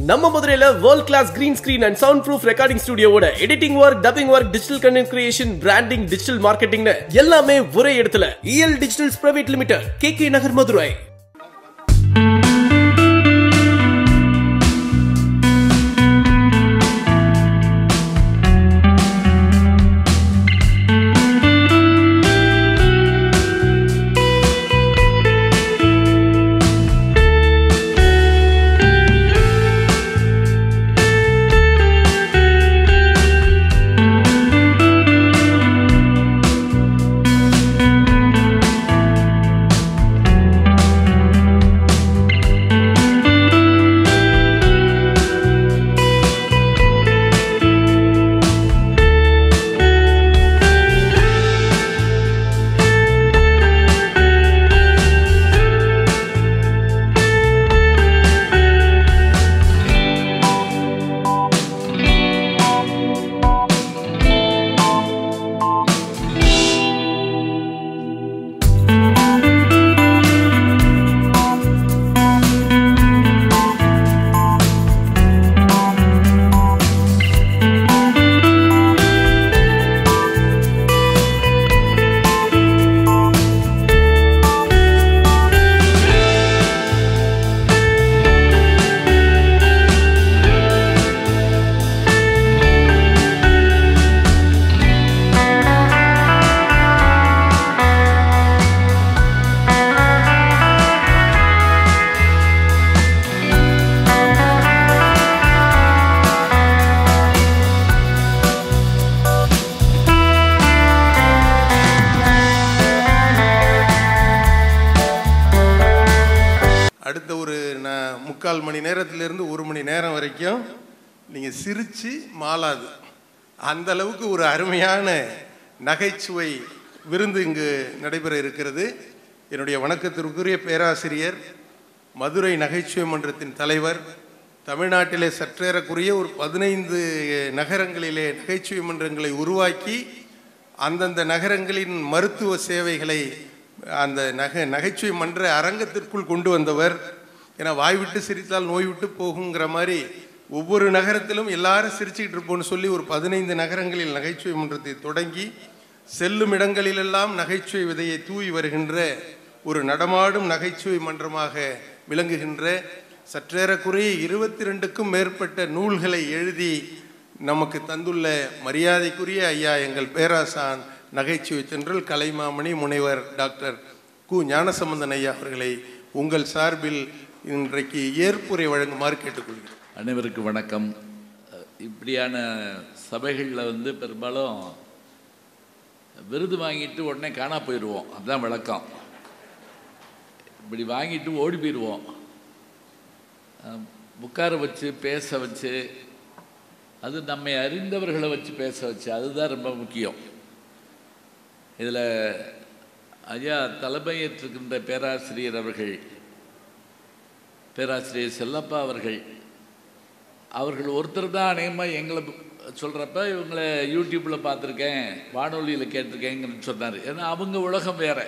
நம்ம மதுரையில world class green screen and sound proof recording ஸ்டுடியோட editing work dubbing work digital content creation branding digital மார்க்கெட்டிங்னு எல்லாமே ஒரே இடத்துல EL digitals private limited K K Nagar Madurai அடுத்த ஒரு ந- முக்கால் மணி நேரத்திலிருந்து ஒரு மணி நேரம் வரைக்கும் நீங்கள் சிரித்து மாளாது அந்த அளவுக்கு ஒரு அருமையான நகைச்சுவை விருந்து இங்கு நடைபெற இருக்கிறது என்னுடைய வணக்கத்திற்குரிய பேராசிரியர் மதுரை நகைச்சுவை மன்றத்தின் தலைவர் தமிழ்நாட்டிலே சற்றேறக்குரிய ஒரு பதினைந்து நகரங்களிலே நகைச்சுவை மன்றங்களை உருவாக்கி அந்தந்த நகரங்களின் மருத்துவ சேவைகளை அந்த நகை நகைச்சுவை மன்ற அரங்கத்திற்குள் கொண்டு வந்தவர் ஏன்னா வாய் விட்டு சிரித்தால் நோய் விட்டு போகுங்கிற மாதிரி ஒவ்வொரு நகரத்திலும் எல்லாரும் சிரிச்சுக்கிட்டு இருப்போம்னு சொல்லி ஒரு பதினைந்து நகரங்களில் நகைச்சுவை மன்றத்தை தொடங்கி செல்லும் இடங்களிலெல்லாம் நகைச்சுவை விதையை தூவி வருகின்ற ஒரு நடமாடும் நகைச்சுவை மன்றமாக விளங்குகின்ற சற்றேறக்குறைய இருபத்தி ரெண்டுக்கும் மேற்பட்ட நூல்களை எழுதி நமக்கு தந்துள்ள மரியாதைக்குரிய ஐயா எங்கள் பேராசான் நகைச்சுவை தென்றல் கலைமாமணி முனைவர் டாக்டர் கு ஞானசம்பந்தன் ஐயா அவர்களை உங்கள் சார்பில் இன்றைக்கு ஏற்புரை வழங்குமாறு கேட்டுக்கொள்கிறேன் அனைவருக்கும் வணக்கம் இப்படியான சபைகளில் வந்து பெரும்பாலும் விருது வாங்கிட்டு உடனே காணா போயிடுவோம் அதுதான் வழக்கம் இப்படி வாங்கிட்டு ஓடி போயிடுவோம் அஹ், உட்கார வச்சு பேச வச்சு அது நம்மை அறிந்தவர்களை வச்சு பேச வச்சு அதுதான் ரொம்ப முக்கியம் இதில் ஐயா தலைமையேற்றிருக்கின்ற பேராசிரியர் அவர்கள் பேராசிரியர் செல்லப்பா அவர்கள் அவர்கள் ஒருத்தர் தான் அநேகமாக எங்களை சொல்கிறப்ப இவங்களை யூடியூப்பில் பார்த்துருக்கேன் வானொலியில் கேட்டிருக்கேங்கன்னு சொன்னார் ஏன்னா அவங்க உலகம் வேற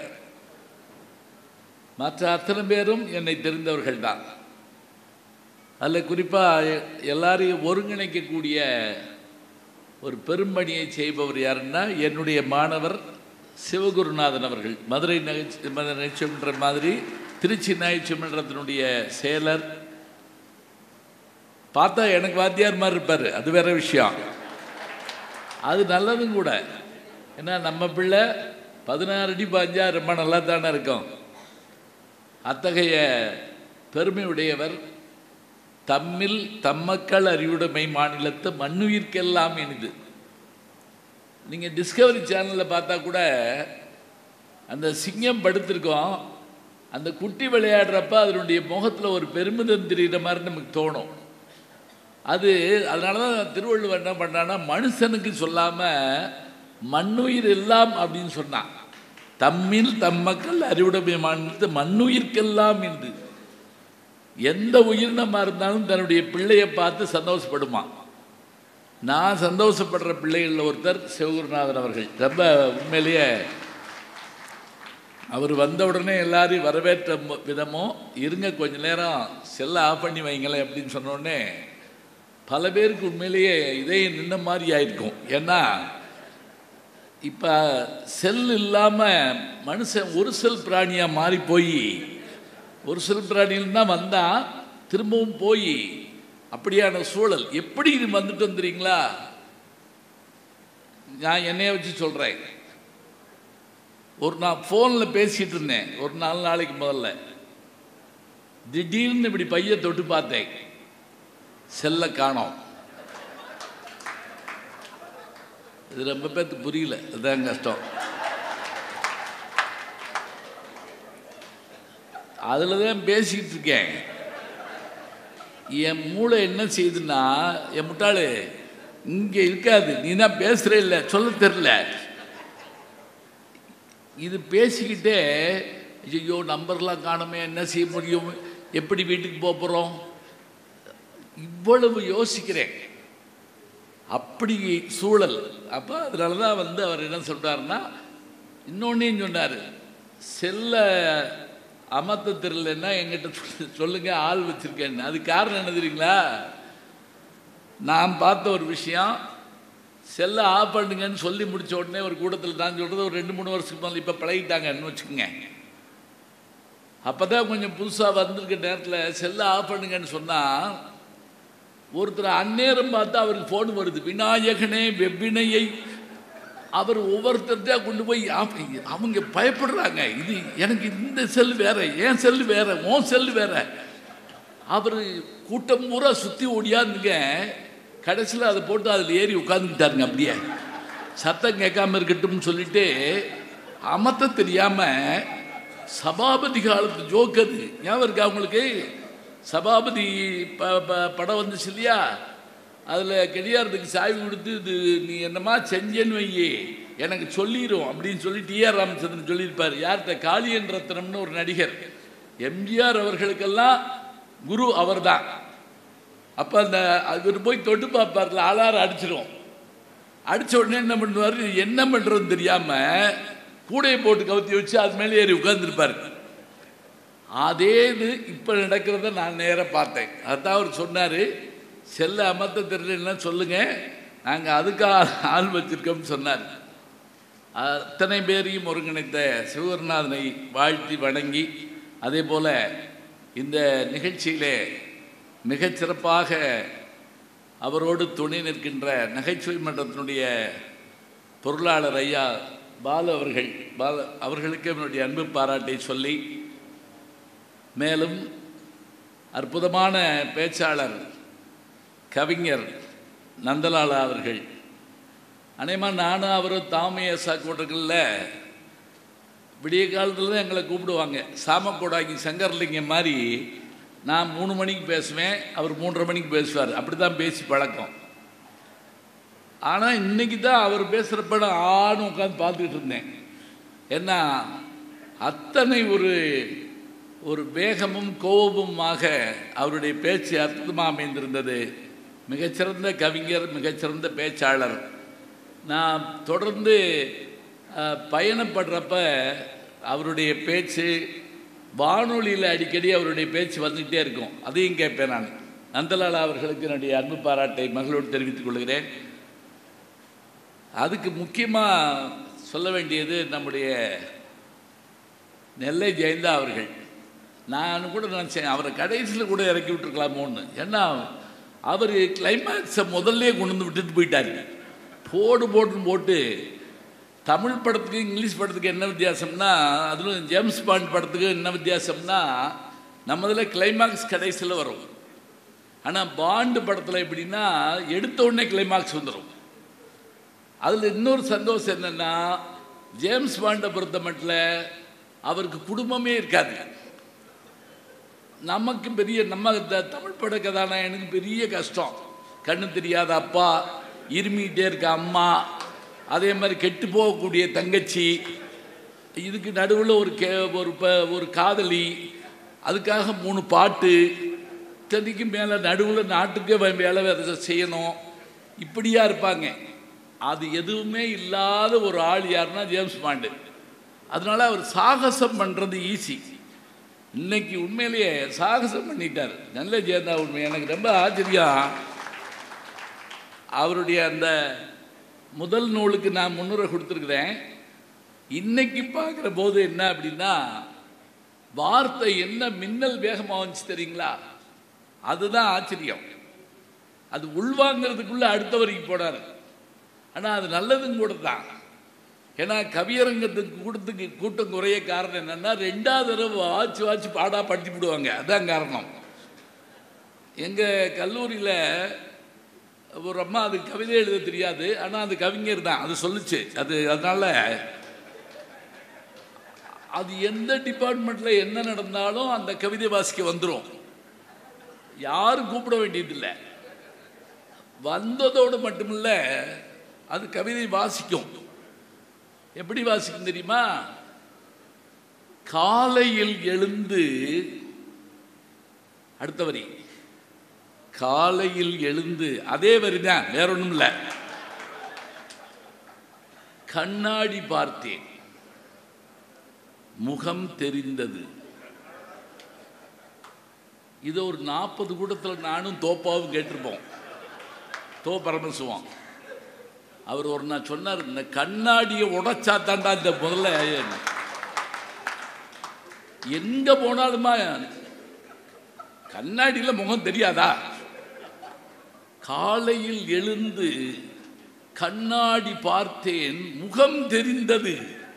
மற்ற அத்தனை பேரும் என்னை தெரிந்தவர்கள் தான் அதில் குறிப்பாக எல்லாரையும் ஒருங்கிணைக்கக்கூடிய ஒரு பெரும்பணியை செய்பவர் யாருன்னா என்னுடைய மாணவர் சிவகுருநாதன் அவர்கள் மதுரை நகைச்சு மதுரை நகைச்சுவன்ற மாதிரி திருச்சி நகைச்சுவன்றத்தினுடைய செயலர் பார்த்தா எனக்கு வாத்தியார் மாதிரி இருப்பார் அது வேற விஷயம் அது நல்லதும் கூட ஏன்னா நம்ம பிள்ளை பதினாறு அடி பாஞ்சா ரொம்ப நல்லா தானே இருக்கும் அத்தகைய பெருமை உடையவர் தம்மில் தம்மக்கள் அறிவுடைமை மாநிலத்து மண்ணுயிர்க்கெல்லாம் இனிது நீங்கள் டிஸ்கவரி சேனலில் பார்த்தா கூட அந்த சிங்கம் படுத்திருக்கோம் அந்த குட்டி விளையாடுறப்ப அதனுடைய முகத்தில் ஒரு பெருமிதம் தெரிகிற மாதிரி நமக்கு தோணும் அது அதனால தான் திருவள்ளுவர் என்ன பண்ணான்னா மனுஷனுக்கு சொல்லாமல் மண்ணுயிர் எல்லாம் அப்படின்னு சொன்னான் தம்மில் தம்மக்கள் அறிவுடைமை மாநிலத்து மண்ணுயிர்க்கெல்லாம் என்று எந்த உயிரினமாக இருந்தாலும் தன்னுடைய பிள்ளையை பார்த்து சந்தோஷப்படுமா நான் சந்தோஷப்படுற பிள்ளைகளில் ஒருத்தர் சிவகுருநாதன் அவர்கள் ரொம்ப உண்மையிலேயே அவர் வந்த உடனே எல்லாரையும் வரவேற்ற மு- விதமோ இருங்க கொஞ்ச நேரம் செல்லை ஆஃப் பண்ணி வைங்களேன் அப்படின்னு சொன்ன உடனே பல பேருக்கு உண்மையிலேயே இதே நின்ன மாதிரி ஆயிருக்கும் ஏன்னா இப்போ செல் இல்லாமல் மனுஷன் ஒரு செல் பிராணியாக மாறி போய் ஒரு செல் பிராணியில் தான் வந்தால் திரும்பவும் போய் அப்படியான சூழல் எப்படி இது வந்துட்டு வந்துறீங்களா நான் என்னைய வச்சு சொல்கிறேன் ஒரு நான் ஃபோனில் பேசிகிட்டு இருந்தேன் ஒரு நாலு நாளைக்கு முதல்ல திடீர்னு இப்படி பைய தொட்டு பார்த்தேன் செல்ல காணோம் இது ரொம்ப பேர்த்துக்கு புரியல அதுதான் கஷ்டம் அதில் தான் பேசிக்கிட்டு இருக்கேன் என் மூளை என்ன செய்யுதுன்னா என் முட்டாளு இங்கே இருக்காது நீ தான் பேசுகிற இல்லை சொல்ல தெரில இது பேசிக்கிட்டே ஐயோ நம்பர்லாம் காணுமே என்ன செய்ய முடியும் எப்படி வீட்டுக்கு போக போகிறோம் இவ்வளவு யோசிக்கிறேன் அப்படி சூழல் அப்போ அதனால தான் வந்து அவர் என்ன சொல்கிறாருன்னா இன்னொன்னையும் சொன்னார் செல்ல அமர்த்த தெரியலன்னா எங்கிட்ட சொல்லு- சொல்லுங்க ஆள் வச்சிருக்கேன்னு அது காரணம் என்ன தெரியுங்களா நான் பார்த்த ஒரு விஷயம் செல்லை ஆஃப் பண்ணுங்கன்னு சொல்லி முடிச்ச உடனே ஒரு கூட்டத்தில் நான் சொல்கிறது ஒரு ரெண்டு மூணு வருஷத்துக்கு முதல்ல இப்போ பழகிட்டாங்கன்னு வச்சுக்கோங்க அப்போ தான் கொஞ்சம் புதுசாக வந்திருக்க நேரத்தில் செல்லை ஆஃப் பண்ணுங்கன்னு சொன்னால் ஒருத்தர் அந்நேரம் பார்த்தா அவருக்கு ஃபோன் வருது விநாயகனே வெவ்வினையை அவர் ஒவ்வொருத்தர்கிட்ட கொண்டு போய் ஆப்- அவங்க பயப்படுறாங்க இது எனக்கு இந்த செல் வேற என் செல் வேற உன் செல் வேற அவர் கூட்டம் பூரா சுற்றி ஓடியாந்துங்க கடைசியில் அதை போட்டு அதில் ஏறி உட்காந்துக்கிட்டாருங்க அப்படியே சத்தம் கேட்காம இருக்கட்டும்னு சொல்லிட்டு அமர்த்த தெரியாமல் சபாபதி காலத்து ஜோக் அது ஞாபகம் இருக்கா அவங்களுக்கு சபாபதி ப ப- படம் வந்துச்சு இல்லையா அதில் கெடியாரத்துக்கு சாவி கொடுத்து இது நீ என்னமா செஞ்சேன்னு வையே எனக்கு சொல்லிடும் அப்படின்னு சொல்லி டிஆர் ராமச்சந்திரன் சொல்லியிருப்பார் யார்கிட்ட காளியன் ரத்னம்னு ஒரு நடிகர் எம்ஜிஆர் அவர்களுக்கெல்லாம் குரு அவர்தான் அப்போ அந்த அவர் போய் தொட்டு பார்ப்பார்ல ஆளார அடிச்சிடும் அடிச்ச உடனே என்ன பண்ணுவார் என்ன பண்ணுறதுன்னு தெரியாமல் கூடையை போட்டு கவுத்தி வச்சு அது மேலே ஏறி உட்கார்ந்துருப்பார் அதே இது இப்போ நடக்கிறத நான் நேராக பார்த்தேன் அதான் அவர் சொன்னார் செல்ல அமர்த்த தெரியலன்னா சொல்லுங்கள் நாங்கள் அதுக்காக ஆள் வச்சிருக்கோம்னு சொன்னார் அத்தனை பேரையும் ஒருங்கிணைத்த சிவகுருநாதனை வாழ்த்தி வணங்கி அதே போல் இந்த நிகழ்ச்சியிலே மிகச்சிறப்பாக அவரோடு துணை நிற்கின்ற நகைச்சுவை மன்றத்தினுடைய பொருளாளர் ஐயா பாலு அவர்கள் பாலு அவர்களுக்கு என்னுடைய அன்பு பாராட்டை சொல்லி மேலும் அற்புதமான பேச்சாளர் கவிஞர் நந்தலாலா அவர்கள் அநேகமாக நானும் அவரும் தாமையசா கூட்டங்களில் விடிய காலத்தில் தான் எங்களை கூப்பிடுவாங்க சாமக்கோடாங்கி சங்கர்லிங்கம் மாதிரி நான் மூணு மணிக்கு பேசுவேன் அவர் மூன்றரை மணிக்கு பேசுவார் அப்படி தான் பேசி பழக்கம் ஆனால் இன்னைக்கு தான் அவர் பேசுகிற படம் ஆணும் உட்காந்து பார்த்துக்கிட்டு இருந்தேன் ஏன்னா அத்தனை ஒரு ஒரு வேகமும் கோபமுமாக அவருடைய பேச்சு அற்புதமாக அமைந்திருந்தது மிகச்சிறந்த கவிஞர் மிகச்சிறந்த பேச்சாளர் நான் தொடர்ந்து அஹ், பயணப்படுறப்ப அவருடைய பேச்சு வானொலியில் அடிக்கடி அவருடைய பேச்சு வந்துக்கிட்டே இருக்கும் அதையும் கேட்பேன் நான் நந்தலாலா அவர்களுக்கு என்னுடைய அன்பு பாராட்டை மகளோடு தெரிவித்துக் கொள்கிறேன் அதுக்கு முக்கியமாக சொல்ல வேண்டியது நம்முடைய நெல்லை ஜெயந்தா அவர்கள் நான் கூட நினச்சேன் அவரை கடைசியில் கூட இறக்கி விட்டுருக்கலாமோன்னு ஏன்னா அவர் கிளைமேக்ஸை முதல்ல கொண்டு வந்து விட்டுட்டு போயிட்டாரு போடு போட்டுன்னு போட்டு தமிழ் படத்துக்கு இங்கிலீஷ் படத்துக்கு என்ன வித்தியாசம்னா அதிலும் ஜேம்ஸ் பாண்ட் படத்துக்கு என்ன வித்தியாசம்னா நம்ம இதில் கிளைமாக்ஸ் கடைசியில் வரும் ஆனால் பாண்டு படத்தில் எப்படின்னா எடுத்த உடனே கிளைமாக்ஸ் வந்துடும் அதில் இன்னொரு சந்தோஷம் என்னென்னா ஜேம்ஸ் பாண்டை பொறுத்த மட்டும் அவருக்கு குடும்பமே இருக்காது நமக்கு பெரிய நம்ம த- தமிழ் பட கதாநாயகனுக்கு பெரிய கஷ்டம் கண்ணு தெரியாத அப்பா இருமிக்கிட்டே இருக்க அம்மா அதே மாதிரி கெட்டு போகக்கூடிய தங்கச்சி இதுக்கு நடுவில் ஒரு கே ஒரு ப ஒரு காதலி அதுக்காக மூணு பாட்டு இத்தனைக்கு மேலே நடுவில் நாட்டுக்கே வே- வேலை வேலை செய்யணும் இப்படியா இருப்பாங்க அது எதுவுமே இல்லாத ஒரு ஆள் யாருன்னா ஜேம்ஸ் பாண்டு அதனால அவர் சாகசம் பண்ணுறது ஈஸி இன்னைக்கு உண்மையிலேயே சாகசம் பண்ணிட்டார் நல்ல ஜெயந்தா உண்மை எனக்கு ரொம்ப ஆச்சரியம் அவருடைய அந்த முதல் நூலுக்கு நான் முன்னுரை கொடுத்துருக்குறேன் இன்னைக்கு பார்க்குற போது என்ன அப்படின்னா வார்த்தை என்ன மின்னல் வேகமாக வந்துச்சு தெரியுங்களா அதுதான் ஆச்சரியம் அது உள்வாங்கிறதுக்குள்ள அடுத்த வரைக்கும் போனார் ஆனால் அது நல்லதும் கூட தான் ஏன்னா கவியரங்கத்துக்கு கூட்டத்துக்கு கூட்டம் குறைய காரணம் என்னன்னா ரெண்டாவது தடவை வாச்சு வாச்சு பாடா படிச்சு விடுவாங்க அதான் காரணம் எங்கள் கல்லூரியில் ஒரு அம்மா அது கவிதை எழுத தெரியாது ஆனால் அது கவிஞர் தான் அது சொல்லுச்சு அது அதனால அது எந்த டிபார்ட்மெண்ட்டில் என்ன நடந்தாலும் அந்த கவிதை வாசிக்க வந்துடும் யாரும் கூப்பிட வேண்டியதில்லை வந்ததோடு மட்டுமில்ல அது கவிதை வாசிக்கும் எப்படி வாசிக்கும் தெரியுமா காலையில் எழுந்து அடுத்த வரி காலையில் எழுந்து அதே வரி தான் வேற ஒன்றும் இல்லை கண்ணாடி பார்த்தேன் முகம் தெரிந்தது இது ஒரு நாற்பது கூட்டத்தில் நானும் தோப்பாவும் கேட்டிருப்போம் தோ பரமசிவம் அவர் ஒரு நான் சொன்னார் இந்த கண்ணாடியை உடைச்சா தாண்டா இந்த முதல்ல எங்க போனாலுமா கண்ணாடியில் முகம் தெரியாதா காலையில் எழுந்து கண்ணாடி பார்த்தேன் முகம் தெரிந்தது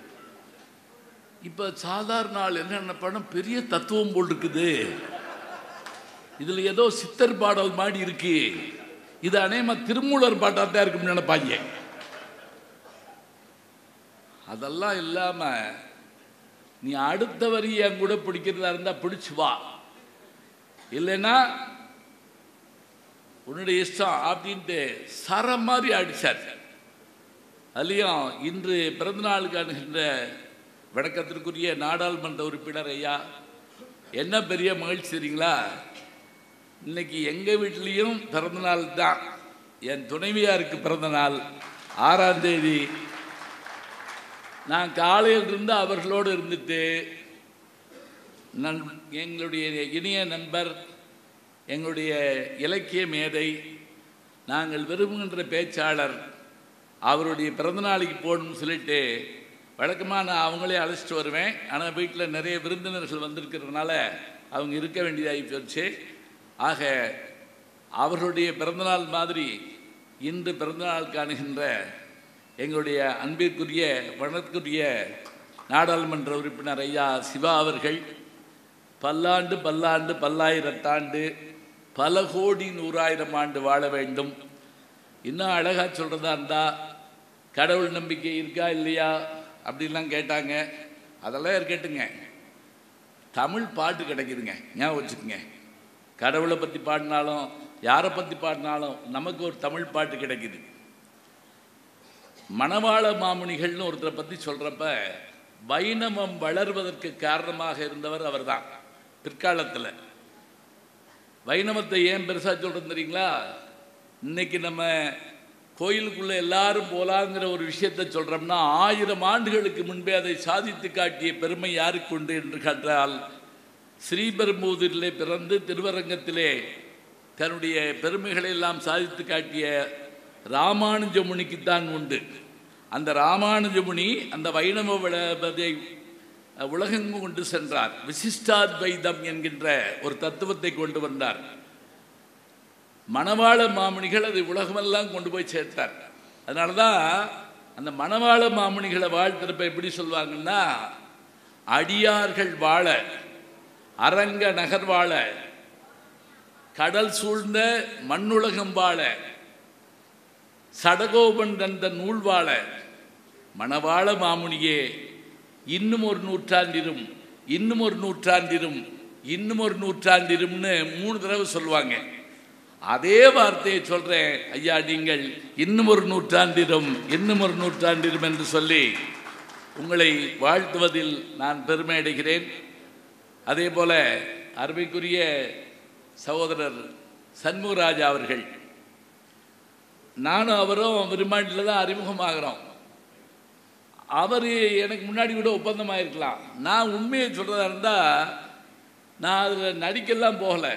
இப்ப சாதாரண ஆள் என்ன படம் பெரிய தத்துவம் போல் இருக்குது இதுல ஏதோ சித்தர் பாடல் மாதிரி இருக்கு இது அநேகமா திருமூலர் பாட்டாத்தான் இருக்கும்னு நினைப்பாங்க அதெல்லாம் இல்லாம நீ அடுத்த வரி என் கூட பிடிக்கிறதா இருந்தா பிடிச்சு வா இல்லைன்னா உன்னுடைய இஷ்டம் அப்படின்ட்டு சர மாதிரி அடிச்சார் அதுலேயும் இன்று பிறந்தநாளுக்கு அணுகின்ற வணக்கத்திற்குரிய நாடாளுமன்ற உறுப்பினர் ஐயா என்ன பெரிய மகிழ்ச்சி தெரியுங்களா இன்னைக்கு எங்கள் வீட்லேயும் பிறந்தநாள் தான் என் துணைவியாருக்கு பிறந்த நாள் ஆறாம் தேதி நான் காலையில் இருந்து அவர்களோடு இருந்துட்டு நன் எங்களுடைய இனிய நண்பர் எங்களுடைய இலக்கிய மேதை நாங்கள் விரும்புகின்ற பேச்சாளர் அவருடைய பிறந்தநாளைக்கு போகணும்னு சொல்லிட்டு வழக்கமாக நான் அவங்களே அழைச்சிட்டு வருவேன் ஆனால் வீட்டில் நிறைய விருந்தினர்கள் வந்திருக்கிறதுனால அவங்க இருக்க வேண்டியதாகி போச்சு ஆக அவர்களுடைய பிறந்தநாள் மாதிரி இன்று பிறந்தநாள் காணுகின்ற எங்களுடைய அன்பிற்குரிய வணக்கத்துக்குரிய நாடாளுமன்ற உறுப்பினர் ஐயா சிவா அவர்கள் பல்லாண்டு பல்லாண்டு பல்லாயிரத்தாண்டு பல கோடி நூறாயிரம் ஆண்டு வாழ வேண்டும் இன்னும் அழகாக சொல்கிறதா இருந்தால் கடவுள் நம்பிக்கை இருக்கா இல்லையா அப்படின்லாம் கேட்டாங்க அதெல்லாம் இருக்கட்டுங்க தமிழ் பாட்டு கிடைக்குதுங்க ஞாபகம் வச்சுக்கோங்க கடவுளை பற்றி பாடினாலும் யாரை பற்றி பாடினாலும் நமக்கு ஒரு தமிழ் பாட்டு கிடைக்குது மணவாள மாமுனிகள்னு ஒருத்தரை பற்றி சொல்கிறப்ப வைணவம் வளர்வதற்கு காரணமாக இருந்தவர் அவர்தான் பிற்காலத்தில் வைணவத்தை ஏன் பெருசாக சொல்கிறது தெரியுங்களா இன்னைக்கு நம்ம கோயிலுக்குள்ள எல்லாரும் போலாங்கிற ஒரு விஷயத்தை சொல்றோம்னா ஆயிரம் ஆண்டுகளுக்கு முன்பே அதை சாதித்து காட்டிய பெருமை யாருக்கு உண்டு என்று கேட்டால் ஸ்ரீபெரும்புதூரிலே பிறந்து திருவரங்கத்திலே தன்னுடைய பெருமைகளை எல்லாம் சாதித்து காட்டிய ராமானுஜமுனிக்குத்தான் உண்டு அந்த ராமானுஜமுனி அந்த வைணவ விளபதை உலகெங்கும் கொண்டு சென்றார் விசிஷ்டாத்வைதம் என்கின்ற ஒரு தத்துவத்தை கொண்டு வந்தார் மணவாள மாமுனிகள் அதை உலகமெல்லாம் கொண்டு போய் சேர்த்தார் அதனால தான் அந்த மணவாள மாமுனிகளை வாழ்த்துறப்ப எப்படி சொல்லுவாங்கன்னா அடியார்கள் வாழ அரங்க நகர் வாழ கடல் சூழ்ந்த மண்ணுலகம் வாழ சடகோபன் தந்த நூல் வாழ மணவாள மாமுனியே இன்னும் ஒரு நூற்றாண்டிரும் இன்னும் ஒரு நூற்றாண்டிரும் இன்னும் ஒரு நூற்றாண்டிரும்னு மூணு தடவை சொல்லுவாங்க அதே வார்த்தையை சொல்றேன் ஐயா நீங்கள் இன்னும் ஒரு நூற்றாண்டிரும் இன்னும் ஒரு நூற்றாண்டிரும் என்று சொல்லி உங்களை வாழ்த்துவதில் நான் பெருமை அடைகிறேன் அதே போல அருமைக்குரிய சகோதரர் சண்முகராஜா அவர்கள் நானும் அவரும் விரும்மாண்டில் தான் அறிமுகமாகிறோம் அவர் எனக்கு முன்னாடி கூட ஒப்பந்தமாயிருக்கலாம் நான் உண்மையை சொல்கிறதா இருந்தால் நான் அதில் நடிக்கெல்லாம் போகலை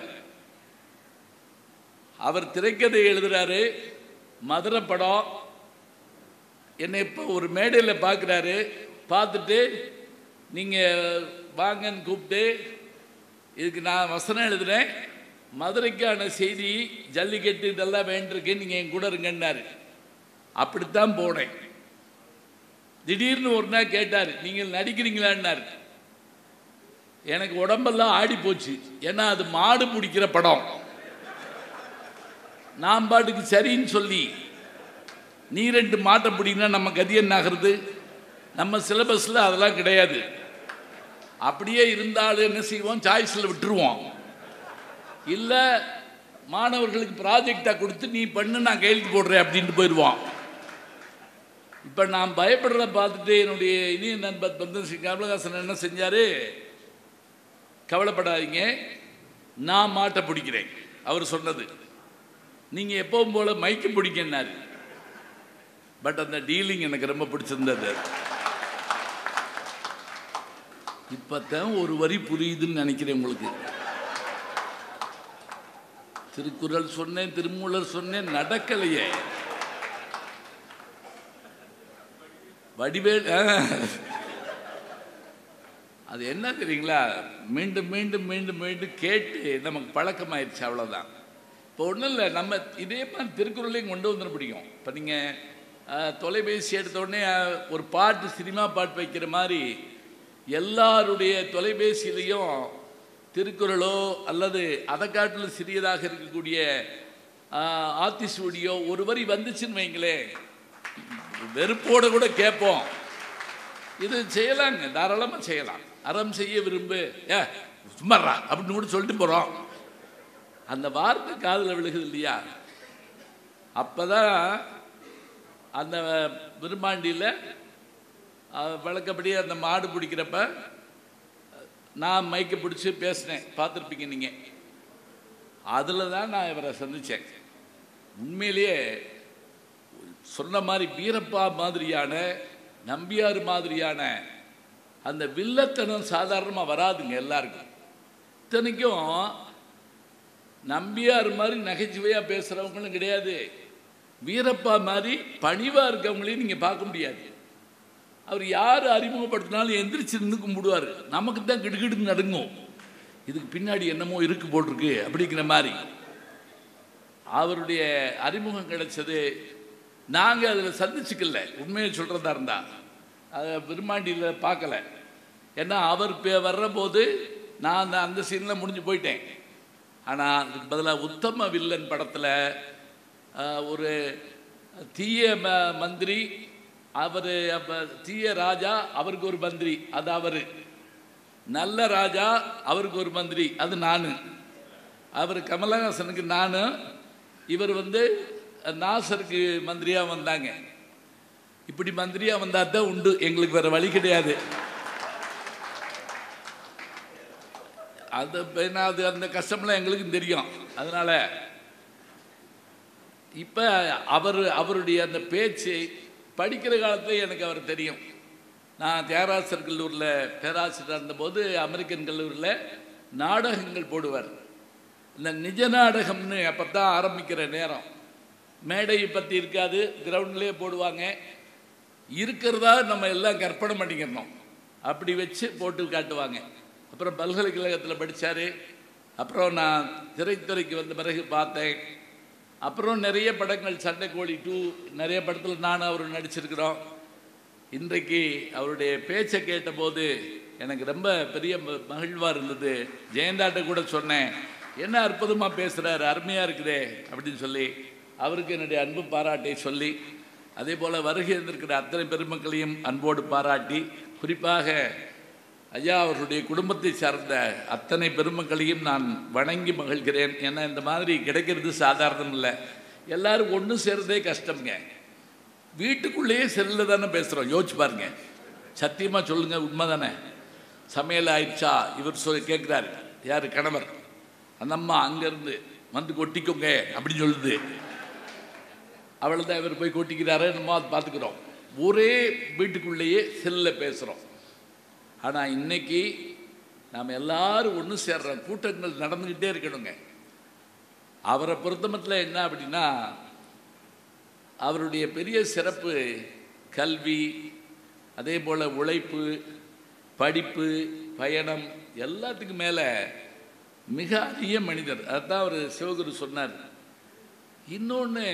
அவர் திரைக்கதை எழுதுறாரு மதுரை படம் என்னை இப்போ ஒரு மேடையில் பார்க்குறாரு பார்த்துட்டு நீங்கள் வாங்கன்னு கூப்பிட்டு இதுக்கு நான் வசனம் எழுதுறேன் மதுரைக்கான செய்தி ஜல்லிக்கட்டு இதெல்லாம் வேண்டியிருக்கு நீங்கள் என் கூட இருங்கன்னாரு அப்படித்தான் போனேன் திடீர்னு ஒரு நாள் கேட்டார் நீங்கள் நடிக்கிறீங்களான்னாரு எனக்கு உடம்பெல்லாம் ஆடி போச்சு ஏன்னா அது மாடு பிடிக்கிற படம் நான் பாட்டுக்கு சரின்னு சொல்லி நீ ரெண்டு மாட்டை பிடினா நம்ம கதி என்ன ஆகிறது நம்ம சிலபஸில் அதெல்லாம் கிடையாது அப்படியே இருந்தாலும் என்ன செய்வோம் சாய்ஸில் விட்டுருவோம் இல்லை மாணவர்களுக்கு ப்ராஜெக்டாக கொடுத்து நீ பண்ணு நான் கையெழுத்து போடுறேன் அப்படின்ட்டு போயிடுவோம் இப்போ நான் பயப்படுறத பார்த்துட்டு என்னுடைய இனிய நண்பர் பந்தன் சிங் கமலஹாசன் என்ன செஞ்சார் கவலைப்படாதீங்க நான் மாட்டை பிடிக்கிறேன் அவர் சொன்னது நீங்கள் எப்பவும் போல் மைக்கு பிடிக்கன்னாரு பட் அந்த டீலிங் எனக்கு ரொம்ப பிடிச்சிருந்தது இப்போத்தான் ஒரு வரி புரியுதுன்னு நினைக்கிறேன் உங்களுக்கு திருக்குறள் சொன்னேன் திருமூலர் சொன்னேன் நடக்கலையே வடிவேல் ஆ. அது என்ன தெரியுங்களா மீண்டும் மீண்டும் மீண்டும் மீண்டும் கேட்டு நமக்கு பழக்கமாயிருச்சு அவ்வளோதான் இப்போ ஒன்றும் இல்லை நம்ம இதே மாதிரி திருக்குறளையும் கொண்டு வந்துட முடியும் இப்போ நீங்கள் தொலைபேசி எடுத்த உடனே அஹ், ஒரு பாட்டு சினிமா பாட்டு வைக்கிற மாதிரி எல்லாருடைய தொலைபேசியிலையும் திருக்குறளோ அல்லது அதை காட்டிலும் சிறியதாக இருக்கக்கூடிய ஆஹ், ஆத்தி ஸ்டூடியோ ஒரு வரி வந்துச்சுன்னு வைங்களேன் வெறுப்போட கூட கேட்போம் இது செய்யலாங்க தாராளமாக செய்யலாம் அறம் செய்ய விரும்பு ஏ சும்மாறா அப்படின்னு கூட சொல்லிட்டு போகிறோம் அந்த வார்த்தை காதில் விழுகுது இல்லையா அப்பதான் அந்த விரும்பாண்டியில் வழக்கப்படி அந்த மாடு பிடிக்கிறப்ப நான் மைக்கை பிடிச்சி பேசினேன் பார்த்துருப்பீங்க நீங்கள் அதில் தான் நான் இவரை சந்தித்தேன் உண்மையிலேயே சொன்ன மாதிரி வீரப்பா மாதிரியான நம்பியார் மாதிரியான அந்த வில்லத்தனம் சாதாரணமாக வராதுங்க எல்லாருக்கும் இத்தனைக்கும் நம்பியார் மாதிரி நகைச்சுவையாக பேசுகிறவங்களும் கிடையாது வீரப்பா மாதிரி பணிவாக இருக்கவங்களையும் நீங்கள் பார்க்க முடியாது அவர் யார் அறிமுகப்படுத்தினாலும் எந்திரிச்சு நின்று கும்பிடுவார் நமக்கு தான் கிடுகிடுன்னு நடுங்கும் இதுக்கு பின்னாடி என்னமோ இருக்கு போட்டிருக்கு அப்படிங்கிற மாதிரி அவருடைய அறிமுகம் கிடைச்சது நாங்கள் அதில் சந்திச்சுக்கல உண்மையை சொல்கிறதா இருந்தா அதை விரும்மாண்டியில் பார்க்கல ஏன்னா அவர் பே வர்றபோது நான் அந்த அந்த சீனில் முடிஞ்சு போயிட்டேன் ஆனால் அதுக்கு பதிலாக உத்தம வில்லன் படத்தில் ஒரு தீய ம மந்திரி அவர் அப்போ தீய ராஜா அவருக்கு ஒரு மந்திரி அது அவர் நல்ல ராஜா அவருக்கு ஒரு மந்திரி அது நான் அவர் கமலஹாசனுக்கு நான் இவர் வந்து நாசருக்கு மந்திரியாக வந்தாங்க இப்படி மந்திரியாக வந்தால் தான் உண்டு எங்களுக்கு வேற வழி கிடையாது அது ஏன்னா அது அந்த கஷ்டம்லாம் எங்களுக்கும் தெரியும் அதனால இப்போ அவர் அவருடைய அந்த பேச்சு படிக்கிற காலத்துல எனக்கு அவர் தெரியும் நான் தியாகராசர் கல்லூரியில் பேராசிரியர் இருந்தபோது அமெரிக்கன் கல்லூரியில் நாடகங்கள் போடுவார் இந்த நிஜ நாடகம்னு அப்போ தான் ஆரம்பிக்கிற நேரம் மேடையை பற்றி இருக்காது கிரவுண்ட்லேயே போடுவாங்க இருக்கிறதா நம்ம எல்லாம் கற்பனை பண்ணிக்கிறணும் அப்படி வச்சு போட்டு காட்டுவாங்க அப்புறம் பல்கலைக்கழகத்தில் படித்தார் அப்புறம் நான் திரைத்துறைக்கு வந்த பிறகு பார்த்தேன் அப்புறம் நிறைய படங்கள் சண்டைக்கோழி டூ நிறைய படத்தில் நானும் அவர் நடிச்சிருக்கிறோம் இன்றைக்கு அவருடைய பேச்சை கேட்டபோது எனக்கு ரொம்ப பெரிய ம- மகிழ்வா இருந்தது ஜெயந்தாட்ட கூட சொன்னேன் என்ன அற்புதமாக பேசுகிறாரு அருமையாக இருக்குதே அப்படின்னு சொல்லி அவருக்கு என்னுடைய அன்பு பாராட்டை சொல்லி அதே போல் வருகை இருந்திருக்கிற அத்தனை பெருமக்களையும் அன்போடு பாராட்டி குறிப்பாக ஐயா அவர்களுடைய குடும்பத்தை சார்ந்த அத்தனை பெருமக்களையும் நான் வணங்கி மகிழ்கிறேன் ஏன்னா இந்த மாதிரி கிடைக்கிறது சாதாரணம் இல்லை எல்லாரும் ஒன்று சேர்றதே கஷ்டம்ங்க வீட்டுக்குள்ளேயே செல்லில் தானே பேசுகிறோம் யோசிச்சு பாருங்க சத்தியமாக சொல்லுங்கள் உண்மை தானே சமையல் ஆயிடுச்சா இவர் சொல் கேட்குறாரு யார் கணவர் அந்த அம்மா அங்கேருந்து வந்து கொட்டிக்கோங்க அப்படின்னு சொல்லுது அவளை தான் இவர் போய் கொட்டிக்கிறாரு நம்ம அதை பார்த்துக்கிறோம் ஒரே வீட்டுக்குள்ளேயே செல்லில் பேசுகிறோம் ஆனால் இன்னைக்கு நாம் எல்லாரும் ஒன்று சேர்றோம் கூட்டங்கள் நடந்துக்கிட்டே இருக்கணுங்க அவரை பொறுத்தமட்டில் என்ன அப்படின்னா அவருடைய பெரிய சிறப்பு கல்வி அதே போல் உழைப்பு படிப்பு பயணம் எல்லாத்துக்கும் மேலே மிக அரிய மனிதர் அதுதான் அவர் சிவகுரு சொன்னார் இன்னொன்று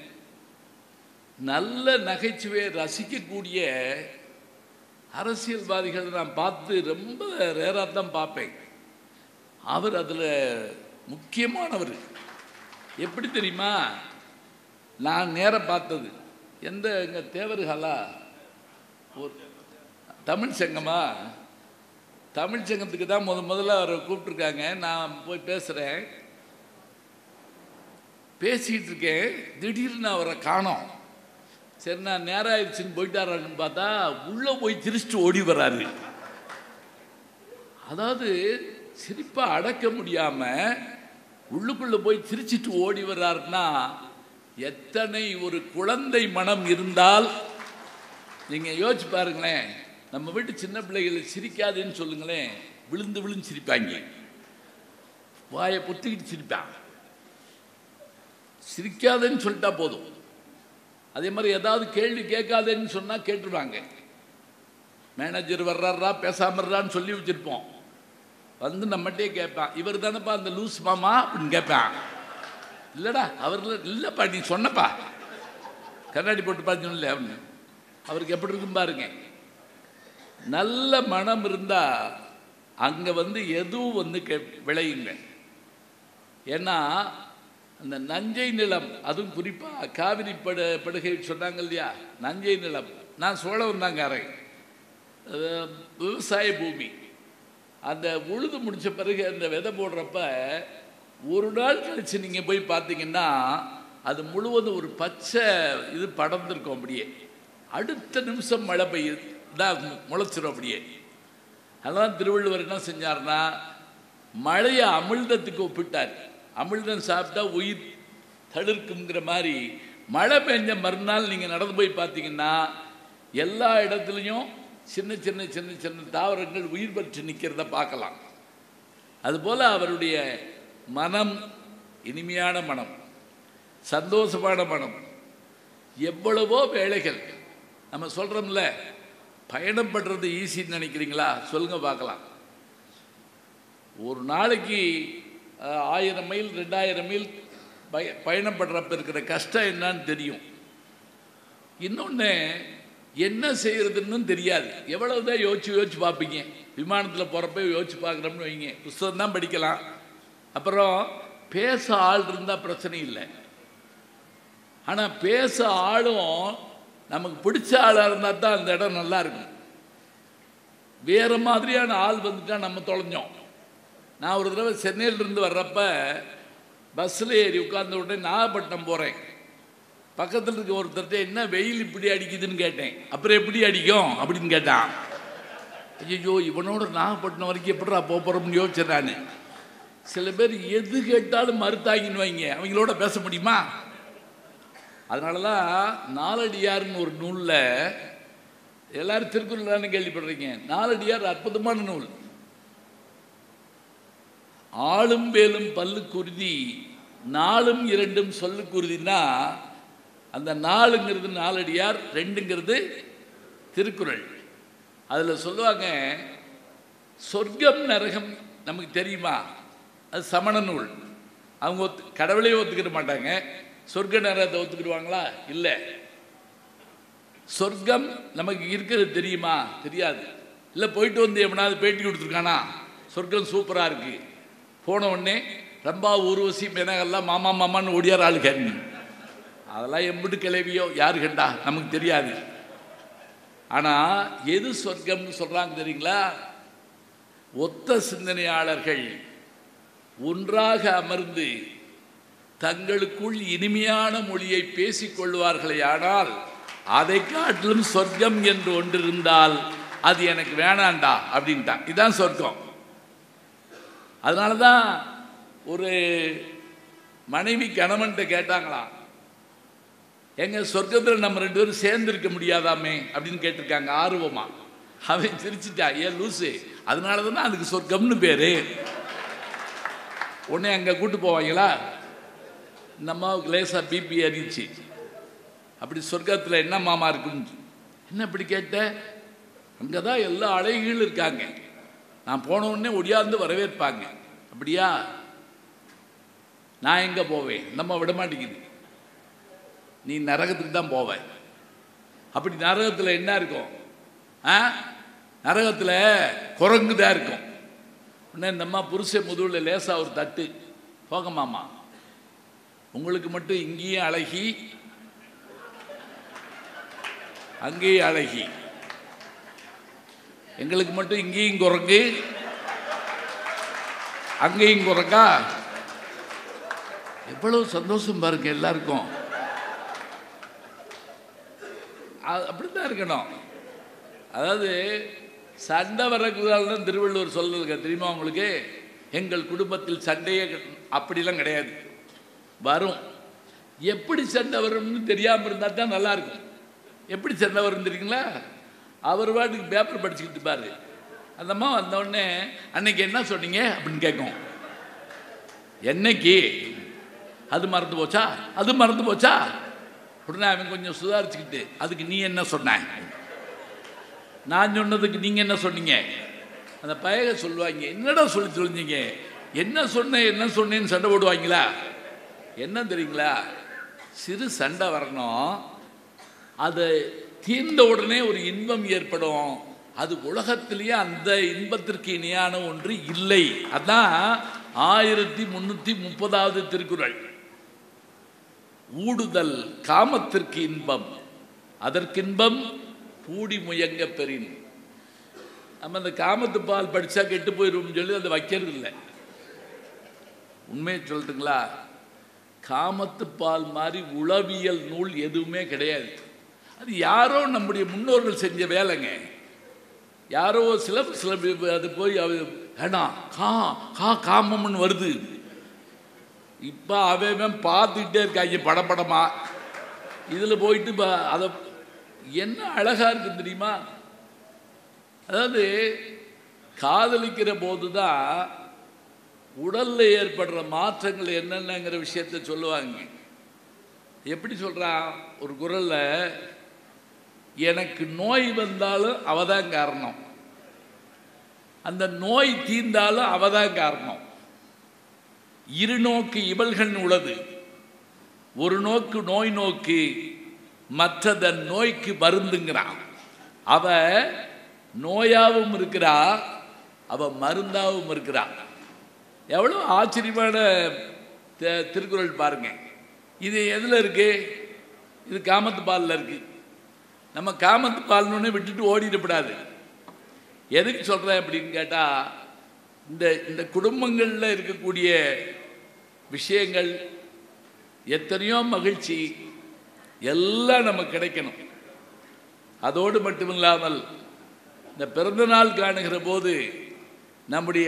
நல்ல நகைச்சுவையை ரசிக்கக்கூடிய அரசியல்வாதிகளை நான் பார்த்து ரொம்ப ரேராக தான் பார்ப்பேன் அவர் அதில் முக்கியமானவர் எப்படி தெரியுமா நான் நேரம் பார்த்தது எந்த எங்கள் தேவர்களா ஒரு தமிழ் சங்கமா தமிழ் சங்கத்துக்கு தான் முத முதல்ல அவரை கூப்பிட்ருக்காங்க நான் போய் பேசுகிறேன் பேசிகிட்டு இருக்கேன் திடீர்னு அவரை காணோம் சரி நான் நேரம் ஆயிடுச்சுன்னு போயிட்டாரான்னு பார்த்தா உள்ளே போய் திருச்சிட்டு ஓடி வராரு அதாவது சிரிப்பை அடக்க முடியாமல் உள்ளுக்குள்ளே போய் சிரிச்சிட்டு ஓடி வர்றாருன்னா எத்தனை ஒரு குழந்தை மனம் இருந்தால் நீங்கள் யோசிச்சு பாருங்களேன் நம்ம வீட்டு சின்ன பிள்ளைகளை சிரிக்காதுன்னு சொல்லுங்களேன் விழுந்து விழுந்து சிரிப்பாங்க வாயை பொத்திக்கிட்டு சிரிப்பான் சிரிக்காதேன்னு சொல்லிட்டா போதும் அதே மாதிரி ஏதாவது கேள்வி கேட்காதேன்னு சொன்னால் கேட்டுருவாங்க மேனேஜர் வர்றாரா பேசாமறான்னு சொல்லி வச்சுருப்போம் வந்து நம்மகிட்டே கேட்பான் இவர் தானேப்பா அந்த லூஸ் மாமா அப்படின்னு கேட்பான் இல்லைடா அவர் இல்லைப்பா நீ சொன்னப்பா கண்ணாடி போட்டு பார்த்தீங்கல்ல அப்படின்னு அவருக்கு எப்படி இருக்கும் பாருங்க நல்ல மனம் இருந்தால் அங்கே வந்து எதுவும் வந்து கெ விளையுங்க ஏன்னா அந்த நஞ்சை நிலம் அதுவும் குறிப்பாக காவிரி படு படுகை சொன்னாங்க இல்லையா நஞ்சை நிலம் நான் சோழவன் தாங்காரன் விவசாய பூமி அந்த உழுது முடித்த பிறகு அந்த விதை போடுறப்ப ஒரு நாள் கழித்து நீங்கள் போய் பார்த்தீங்கன்னா அது முழுவதும் ஒரு பச்சை இது படர்ந்துருக்கும் அப்படியே அடுத்த நிமிஷம் மழை பெய்யுது இதாக முளைச்சிரும் அப்படியே அதெல்லாம் திருவள்ளுவர் என்ன செஞ்சார்னா மழையை அமிழ்தத்துக்கு ஒப்பிட்டார் அமிழ்தம் சாப்பிட்டா உயிர் தளிர்க்குங்கிற மாதிரி மழை பெஞ்ச மறுநாள் நீங்கள் நடந்து போய் பார்த்தீங்கன்னா எல்லா இடத்துலையும் சின்ன சின்ன சின்ன சின்ன தாவரங்கள் உயிர் பெற்று நிற்கிறத பார்க்கலாம் அதுபோல் அவருடைய மனம் இனிமையான மனம் சந்தோஷமான மனம் எவ்வளவோ வேலைகள் நம்ம சொல்கிறோம்ல பயணம் பண்ணுறது ஈஸின்னு நினைக்கிறீங்களா சொல்லுங்க பார்க்கலாம் ஒரு நாளைக்கு ஆயிரம் மைல் ரெண்டாயிரம் மைல் பய பயணம் பண்ணுறப்ப இருக்கிற கஷ்டம் என்னன்னு தெரியும் இன்னொன்று என்ன செய்யறதுன்னு தெரியாது எவ்வளவு தான் யோசிச்சு யோசிச்சு பார்ப்பீங்க விமானத்தில் போகிறப்ப யோசிச்சு பார்க்குறோம்னு வைங்க புஸ்தகம் தான் படிக்கலாம் அப்புறம் பேச ஆள் இருந்தால் பிரச்சனை இல்லை ஆனால் பேச ஆளும் நமக்கு பிடிச்ச ஆளாக இருந்தால் தான் அந்த இடம் நல்லா இருக்கும் வேறு மாதிரியான ஆள் வந்துட்டா நம்ம தொலைஞ்சோம் நான் ஒரு தடவை சென்னையிலிருந்து வர்றப்ப பஸ்ஸில் ஏறி உட்கார்ந்த உடனே நாகப்பட்டினம் போகிறேன் பக்கத்தில் இருக்க ஒருத்தர்கிட்ட என்ன வெயில் இப்படி அடிக்குதுன்னு கேட்டேன் அப்புறம் எப்படி அடிக்கும் அப்படின்னு கேட்டான் ஐயோ இவனோட நாகப்பட்டினம் வரைக்கும் எப்படா போக போகிறோம்னு யோசிச்சேன் நான் சில பேர் எது கேட்டாலும் மறுத்தாங்கின்னு வைங்க அவங்களோட பேச முடியுமா அதனால தான் நாலடியார்னு ஒரு நூலில் எல்லாரும் திருக்குறள் கேள்விப்படுறீங்க நாலடியார் அற்புதமான நூல் ஆளும் வேலும் பல்லு குருதி நாலும் இரண்டும் சொல்லு குருதினா அந்த நாலுங்கிறது நாலடியார் ரெண்டுங்கிறது திருக்குறள் அதில் சொல்லுவாங்க சொர்க்கம் நரகம் நமக்கு தெரியுமா அது சமண நூல் அவங்க ஒத்து கடவுளையே ஒத்துக்கிட மாட்டாங்க சொர்க்க நரகத்தை ஒத்துக்கிடுவாங்களா இல்லை சொர்க்கம் நமக்கு இருக்கிறது தெரியுமா தெரியாது இல்லை போயிட்டு வந்து எவனாவது பேட்டி கொடுத்துருக்கானா சொர்க்கம் சூப்பராக இருக்குது போன உடனே ரம்பா ஊர்வசி மெனகெல்லாம் மாமா மாமான்னு ஒடியார் ஆள் கேட்கு அதெல்லாம் எம்பிட்டு கிளவியோ யாரு கண்டா நமக்கு தெரியாது ஆனால் எது சொர்க்கம்னு சொல்கிறாங்க தெரியுங்களா ஒத்த சிந்தனையாளர்கள் ஒன்றாக அமர்ந்து தங்களுக்குள் இனிமையான மொழியை பேசிக் கொள்வார்களே ஆனால் அதை காட்டிலும் சொர்க்கம் என்று ஒன்று இருந்தால் அது எனக்கு வேணாண்டா அப்படின்ட்டான் இதுதான் சொர்க்கம் அதனால தான் ஒரு மனைவி கணவன்கிட்ட கேட்டாங்களாம் எங்க சொர்க்கத்தில் நம்ம ரெண்டு பேரும் சேர்ந்து இருக்க முடியாதாமே அப்படின்னு கேட்டிருக்காங்க ஆர்வமா அவன் சிரிச்சிட்டா ஏன் லூசு அதனால தானே அதுக்கு சொர்க்கம்னு பேரு உடனே அங்கே கூட்டு போவாங்களா இந்த அம்மாவுக்கு லேசாக பிபி அறிச்சு அப்படி சொர்க்கத்தில் என்ன மாமா இருக்குன்னு என்ன இப்படி கேட்ட அங்கே தான் எல்லா அழகிகளும் இருக்காங்க நான் போன உடனே ஒடியாந்து வரவேற்பாங்க அப்படியா நான் எங்கே போவேன் நம்ம விட மாட்டேங்குது நீ நரகத்துக்கு தான் போவ அப்படி நரகத்தில் என்ன இருக்கும் ஆ நரகத்தில் குரங்கு தான் இருக்கும் உடனே இந்த அம்மா புருஷன் முதுகில் லேசாக ஒரு தட்டு போக மாமா உங்களுக்கு மட்டும் இங்கேயும் அழகி அங்கேயும் அழகி எங்களுக்கு மட்டும் இங்கேயும் குரங்கு அங்கேயும் குரங்கா எவ்வளவு சந்தோஷம் பாருங்க எல்லாருக்கும் அது அப்படித்தான் இருக்கணும் அதாவது சண்டை வரக்கூடாதுன்னு திருவள்ளுவர் சொல்லுங்க தெரியுமா உங்களுக்கு எங்கள் குடும்பத்தில் சண்டையே கிடை- அப்படிலாம் கிடையாது வரும் எப்படி சண்டை வரும்னு தெரியாமல் இருந்தால் தான் நல்லா இருக்கும் எப்படி சண்டை வரும் தெரியுங்களா அவர் பாட்டுக்கு பேப்பர் படிச்சுக்கிட்டு பாரு அந்த அம்மா வந்த உடனே அன்னைக்கு என்ன சொன்னீங்க அப்படின்னு கேட்கும் என்னைக்கு அது மறந்து போச்சா அது மறந்து போச்சா உடனே அவன் கொஞ்சம் சுதாரிச்சுக்கிட்டு அதுக்கு நீ என்ன சொன்ன நான் சொன்னதுக்கு நீங்க என்ன சொன்னீங்க அந்த பயக சொல்லுவாங்க என்னடா சொல்லி தொலைஞ்சீங்க என்ன சொன்னேன் என்ன சொன்னேன்னு சண்டை போடுவாங்களா என்ன தெரியுங்களா சிறு சண்டை வரணும் அது தீர்ந்த உடனே ஒரு இன்பம் ஏற்படும் அது உலகத்திலேயே அந்த இன்பத்திற்கு இணையான ஒன்று இல்லை அதான் ஆயிரத்தி முன்னூத்தி முப்பதாவது திருக்குறள் ஊடுதல் காமத்திற்கு இன்பம் அதற்கின்பம் கூடி முயங்க பெறின் நம்ம அந்த காமத்து பால் படிச்சா கெட்டு போயிடும் சொல்லி அதை வைக்கிறது இல்லை உண்மையை சொல்லட்டுங்களா காமத்து பால் மாதிரி உளவியல் நூல் எதுவுமே கிடையாது அது யாரோ நம்முடைய முன்னோர்கள் செஞ்ச வேலைங்க யாரோ சில சில பேர் அது போய் அது வேணாம் கா கா காமம்னு வருது இப்போ அவன் பார்த்துக்கிட்டே இருக்காங்க படப்படமா இதில் போயிட்டு இப்போ அதை என்ன அழகா இருக்கு தெரியுமா அதாவது காதலிக்கிற போது தான் உடல்ல ஏற்படுற மாற்றங்கள் என்னென்னங்கிற விஷயத்த சொல்லுவாங்க எப்படி சொல்றான் ஒரு குரல்ல எனக்கு நோய் வந்தாலும் அவ தான் காரணம் அந்த நோய் தீர்ந்தாலும் அவ தான் காரணம் இருநோக்கு இவள்கள் உளது ஒரு நோக்கு நோய் நோக்கு மற்றதன் நோய்க்கு மருந்துங்கிறான் அவ நோயாவும் இருக்கிறா அவ மருந்தாவும் இருக்கிறா எவ்வளோ ஆச்சரியமான தி- திருக்குறள் பாருங்க இது எதில் இருக்கு இது காமத்து பாலில் இருக்கு நம்ம காமத்து பால்னு விட்டுட்டு ஓடிடக்கூடாது எதுக்கு சொல்கிறேன் அப்படின்னு கேட்டால் இந்த இந்த குடும்பங்களில் இருக்கக்கூடிய விஷயங்கள் எத்தனையோ மகிழ்ச்சி எல்லாம் நமக்கு கிடைக்கணும் அதோடு மட்டுமில்லாமல் இந்த பிறந்த நாள் காணுகிற போது நம்முடைய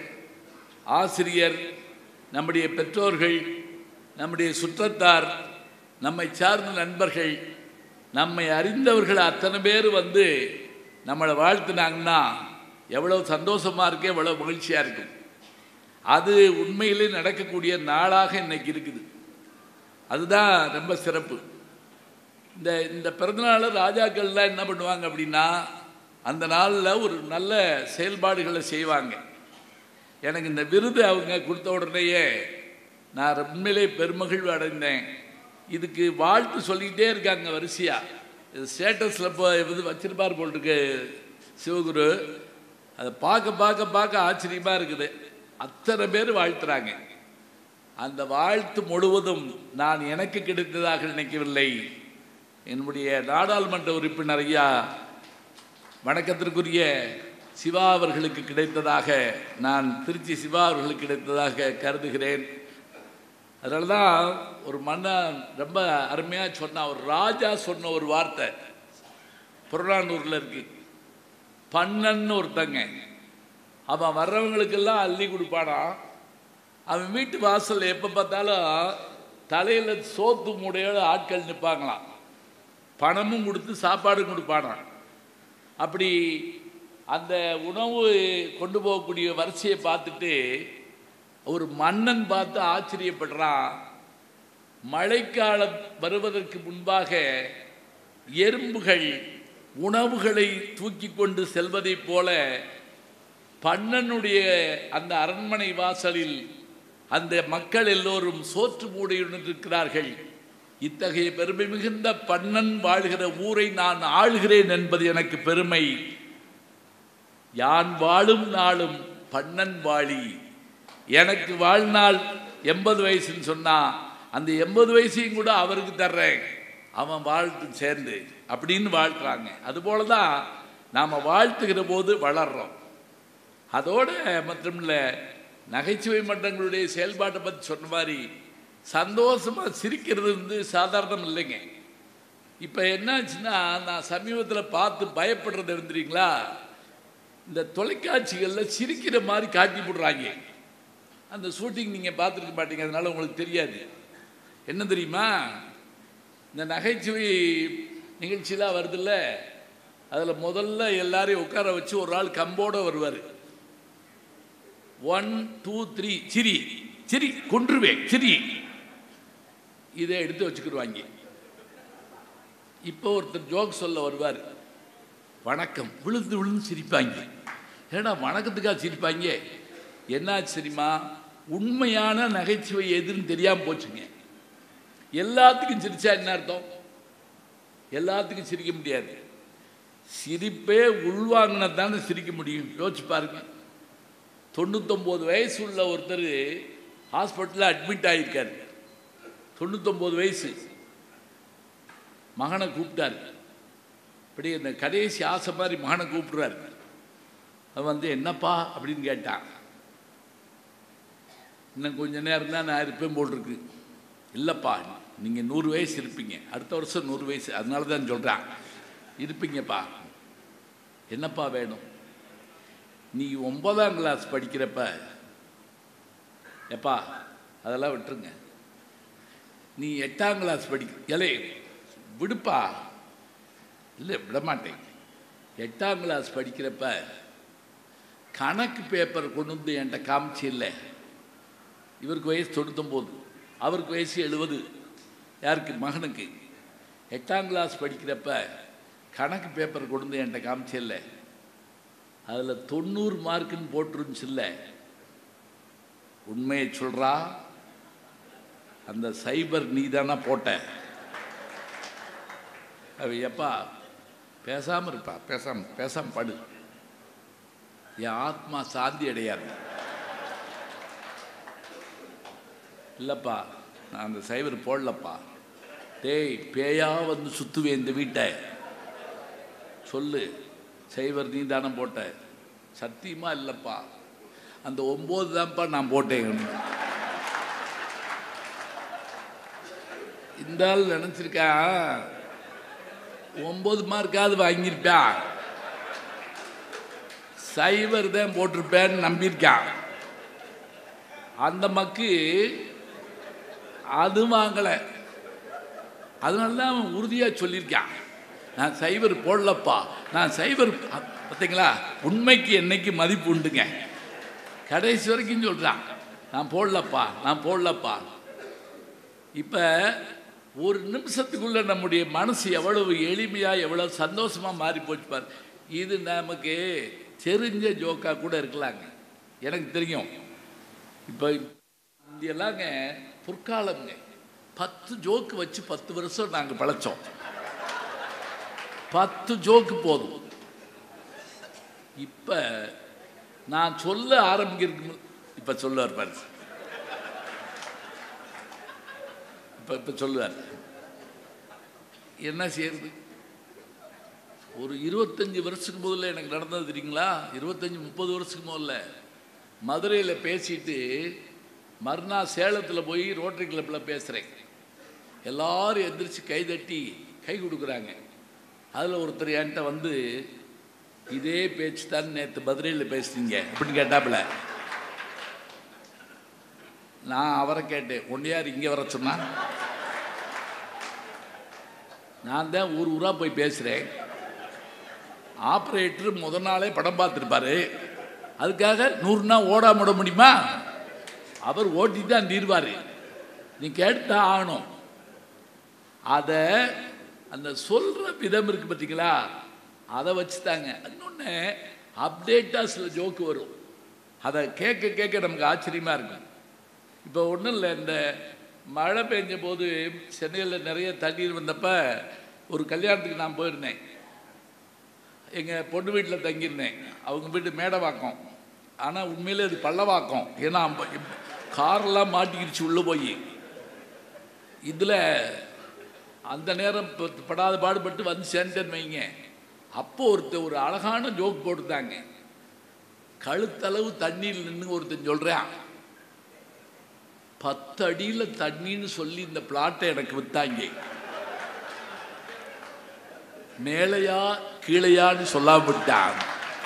ஆசிரியர் நம்முடைய பெற்றோர்கள் நம்முடைய சுற்றத்தார் நம்மை சார்ந்த நண்பர்கள் நம்மை அறிந்தவர்கள் அத்தனை பேர் வந்து நம்மளை வாழ்த்துனாங்கன்னா எவ்வளவு சந்தோஷமா இருக்கு எவ்வளவு மகிழ்ச்சியா இருக்கும் அது உண்மையிலே நடக்கக்கூடிய நாளாக இன்னைக்கு இருக்குது அதுதான் ரொம்ப சிறப்பு இந்த இந்த பிறந்தநாள ராஜாக்கள்லாம் என்ன பண்ணுவாங்க அப்படின்னா அந்த நாளில் ஒரு நல்ல செயல்பாடுகளை செய்வாங்க எனக்கு இந்த விருது அவங்க கொடுத்த உடனேயே நான் உண்மையிலே பெருமகிழ்வு அடைந்தேன் இதுக்கு வாழ்த்து சொல்லிக்கிட்டே இருக்காங்க வரிசையா இது ஸ்டேட்டஸில் இப்போ இது வச்சிருப்பார் போல் இருக்கு சிவகுரு அதை பார்க்க பார்க்க பார்க்க ஆச்சரியமாக இருக்குது அத்தனை பேர் வாழ்த்துறாங்க அந்த வாழ்த்து முழுவதும் நான் எனக்கு கிடைத்ததாக நினைக்கவில்லை என்னுடைய நாடாளுமன்ற உறுப்பினர் ஐயா வணக்கத்திற்குரிய சிவா அவர்களுக்கு கிடைத்ததாக நான் திருச்சி சிவா அவர்களுக்கு கிடைத்ததாக கருதுகிறேன் அதனால தான் ஒரு மன்னன் ரொம்ப அருமையாக சொன்ன ஒரு ராஜா சொன்ன ஒரு வார்த்தை புறநானூரில் இருக்கு பண்ணன்னு ஒருத்தங்க அவன் வர்றவங்களுக்கெல்லாம் அள்ளி கொடுப்பானா அவன் வீட்டு வாசல்ல எப்போ பார்த்தாலும் தலையில் சோத்து மூடையோட ஆட்கள் நிற்பாங்களாம் பணமும் கொடுத்து சாப்பாடும் கொடுப்பானாம் அப்படி அந்த உணவு கொண்டு போகக்கூடிய வரிசையை பார்த்துட்டு ஒரு மன்னன் பார்த்து ஆச்சரியப்படுறான் மழைக்காலம் வருவதற்கு முன்பாக எறும்புகள் உணவுகளை தூக்கி கொண்டு செல்வதைப் போல பன்னனுடைய அந்த அரண்மனை வாசலில் அந்த மக்கள் எல்லோரும் சோற்று மூடையுடன் இருக்கிறார்கள் இத்தகைய பெருமை மிகுந்த பன்னன் வாழ்கிற ஊரை நான் ஆள்கிறேன் என்பது எனக்கு பெருமை யான் வாழும் நாளும் பன்னன் வாழி எனக்கு வாழ்நாள் எண்பது வயசுன்னு சொன்னா அந்த எண்பது வயசையும் கூட அவருக்கு தர்றேன் அவன் வாழ்த்து சேர்ந்து அப்படின்னு வாழ்த்துறாங்க அதுபோல தான் நாம் வாழ்த்துகிற போது வளர்றோம் அதோட மட்டுமில்ல நகைச்சுவை மன்றங்களுடைய செயல்பாட்டை பற்றி சொன்ன மாதிரி சந்தோஷமாக சிரிக்கிறது வந்து சாதாரணம் இல்லைங்க இப்போ என்னாச்சுன்னா நான் சமீபத்தில் பார்த்து பயப்படுறது இருந்துறீங்களா இந்த தொலைக்காட்சிகளில் சிரிக்கிற மாதிரி காட்டி போடுறாங்க அந்த ஷூட்டிங் நீங்கள் பார்த்துருக்க மாட்டீங்க அதனால உங்களுக்கு தெரியாது என்ன தெரியுமா இந்த நகைச்சுவை நிகழ்ச்சியெலாம் வருதுல்ல அதில் முதல்ல எல்லாரையும் உட்கார வச்சு ஒரு ஆள் கம்போட வருவார் ஒன் டூ த்ரீ சிரி சிரி கொன்றுவேன் சிரி இதை எடுத்து வச்சுக்கிடுவாங்க இப்போ ஒருத்தர் ஜோக் சொல்ல வருவார் வணக்கம் விழுந்து விழுந்து சிரிப்பாங்க ஏடா வணக்கத்துக்காக சிரிப்பாங்க என்னாச்சு தெரியுமா உண்மையான நகைச்சுவை எதுன்னு தெரியாமல் போச்சுங்க எல்லாத்துக்கும் சிரிச்சா என்ன அர்த்தம் எல்லாத்துக்கும் சிரிக்க முடியாது சிரிப்பே உள்வாங்கினா தானே சிரிக்க முடியும் யோசிச்சு பாருங்க தொண்ணூத்தொம்பது வயசு உள்ள ஒருத்தர் ஹாஸ்பிட்டலில் அட்மிட் ஆகியிருக்காரு தொண்ணூத்தொம்பது வயசு மகனை கூப்பிட்டாரு இப்படி இந்த கடைசி ஆசை மாதிரி மகனை கூப்பிடுறாரு அவன் வந்து என்னப்பா அப்படின்னு கேட்டான் இன்னும் கொஞ்ச நேரம் தான் நான் இருப்பேன் போல் இருக்கு இல்லைப்பா நீங்கள் நூறு வயசு இருப்பீங்க அடுத்த வருஷம் நூறு வயசு அதனால தான் சொல்கிறேன் இருப்பீங்கப்பா என்னப்பா வேணும் நீ ஒன்பதாம் கிளாஸ் படிக்கிறப்ப எப்பா அதெல்லாம் விட்டுருங்க நீ எட்டாம் கிளாஸ் படிக்க எலே விடுப்பா இல்லை விட மாட்டேன் எட்டாம் கிளாஸ் படிக்கிறப்ப கணக்கு பேப்பர் கொண்டு வந்து என்கிட்ட காமிச்சு இல்லை இவருக்கு வயசு தொண்ணூத்தொம்போது அவருக்கு வயசு எழுபது யாருக்கு மகனுக்கு எட்டாம் கிளாஸ் படிக்கிறப்ப கணக்கு பேப்பர் கொண்டு வந்து என்கிட்ட காமிச்சு இல்லை அதில் தொண்ணூறு மார்க்குன்னு போட்டுருந்துச்சு இல்லை உண்மையை சொல்கிறா அந்த சைபர் நீ தானே போட்ட அவ எப்பா பேசாமல் இருப்பா பேசாம பேசாம படு என் ஆத்மா சாந்தி அடையாது இல்லைப்பா நான் அந்த சைபர் போடலப்பா டேய் பேயா வந்து சுற்றுவேன் இந்த வீட்டை சொல்லு சைவர் நீ தானே போட்ட சத்தியமா இல்லைப்பா அந்த ஒம்பது தான்ப்பா நான் போட்டேன் இந்த ஆள் நினச்சிருக்கான் ஒம்பது மார்க்காவது வாங்கியிருப்பான் சைவர் தான் போட்டிருப்பேன்னு நம்பியிருக்கான் அந்த மக்கு அது வாங்கலை அதனால தான் அவன் உறுதியாக சொல்லியிருக்கான் நான் சைவர் போடலப்பா நான் சைவர் பார்த்தீங்களா உண்மைக்கு என்னைக்கு மதிப்பு உண்டுங்க கடைசி வரைக்கும் சொல்கிறான் நான் போடலப்பா நான் போடலப்பா இப்போ ஒரு நிமிஷத்துக்குள்ள நம்முடைய மனசு எவ்வளவு எளிமையாக எவ்வளவு சந்தோஷமாக மாறி போச்சு பாரு இது நமக்கு தெரிஞ்ச ஜோக்காக கூட இருக்கலாங்க எனக்கு தெரியும் இப்போ இந்தியெல்லாங்க பொற்காலங்க பத்து ஜோக்கு வச்சு பத்து வருஷம் நாங்கள் பழைச்சோம் பத்து ஜோக்கு போதும் இப்போ நான் சொல்ல ஆரம்பிக்கிறது இப்போ சொல்லுவார் பாரு இப்போ இப்போ சொல்லுவார் என்ன செய்யறது ஒரு இருபத்தஞ்சி வருஷத்துக்கு முதல்ல எனக்கு நடந்தது தெரியுங்களா இருபத்தஞ்சி முப்பது வருஷத்துக்கு முதல்ல மதுரையில் பேசிட்டு மறுநாள் சேலத்தில் போய் ரோட்டரி கிளப்பில் பேசுகிறேன் எல்லாரும் எந்திரிச்சு கை தட்டி கை கொடுக்குறாங்க அதில் ஒருத்தர் என்கிட்ட வந்து இதே பேச்சு தான் நேற்று மதுரையில் பேசுனீங்க அப்படின்னு கேட்டாப்புல நான் அவரை கேட்டேன் ஒன்றையார் இங்கே வர சொன்னா நான் தான் ஊர் ஊராக போய் பேசுகிறேன் ஆப்ரேட்டர் முத நாளே படம் பார்த்துருப்பாரு அதுக்காக நூறு நாள் ஓடாம விட முடியுமா அவர் ஓட்டி தான் தீர்வார் நீ கேட்டுதான் ஆகணும் அதை அந்த சொல்கிற விதம் இருக்கு பார்த்தீங்களா அதை வச்சு தாங்க இன்னொன்று அப்டேட்டாக சில ஜோக்கு வரும் அதை கேட்க கேட்க நமக்கு ஆச்சரியமாக இருக்கும் இப்போ ஒன்றும் இல்லை இந்த மழை பெஞ்ச போது சென்னையில் நிறைய தண்ணீர் வந்தப்ப ஒரு கல்யாணத்துக்கு நான் போயிருந்தேன் எங்கள் பொண்ணு வீட்டில் தங்கியிருந்தேன் அவங்க வீட்டு மேடவாக்கம் ஆனால் உண்மையிலே அது பள்ளவாக்கம் ஏன்னா அம்ப- இப்ப காரெல்லாம் மாட்டிக்கிடுச்சு உள்ளே போய் இதில் அந்த நேரம் ப- படாத பாடுபட்டு வந்து சேர்ந்தேன்னு வைங்க அப்போ ஒருத்தர் ஒரு அழகான ஜோக் போட்டுத்தாங்க கழுத்தளவு தண்ணியில் நின்று ஒருத்தன் சொல்கிறான் பத்து அடியில் தண்ணின்னு சொல்லி இந்த பிளாட்டை எனக்கு வித்தாங்க மேலையா கீழையான்னு சொல்லாம விட்டான்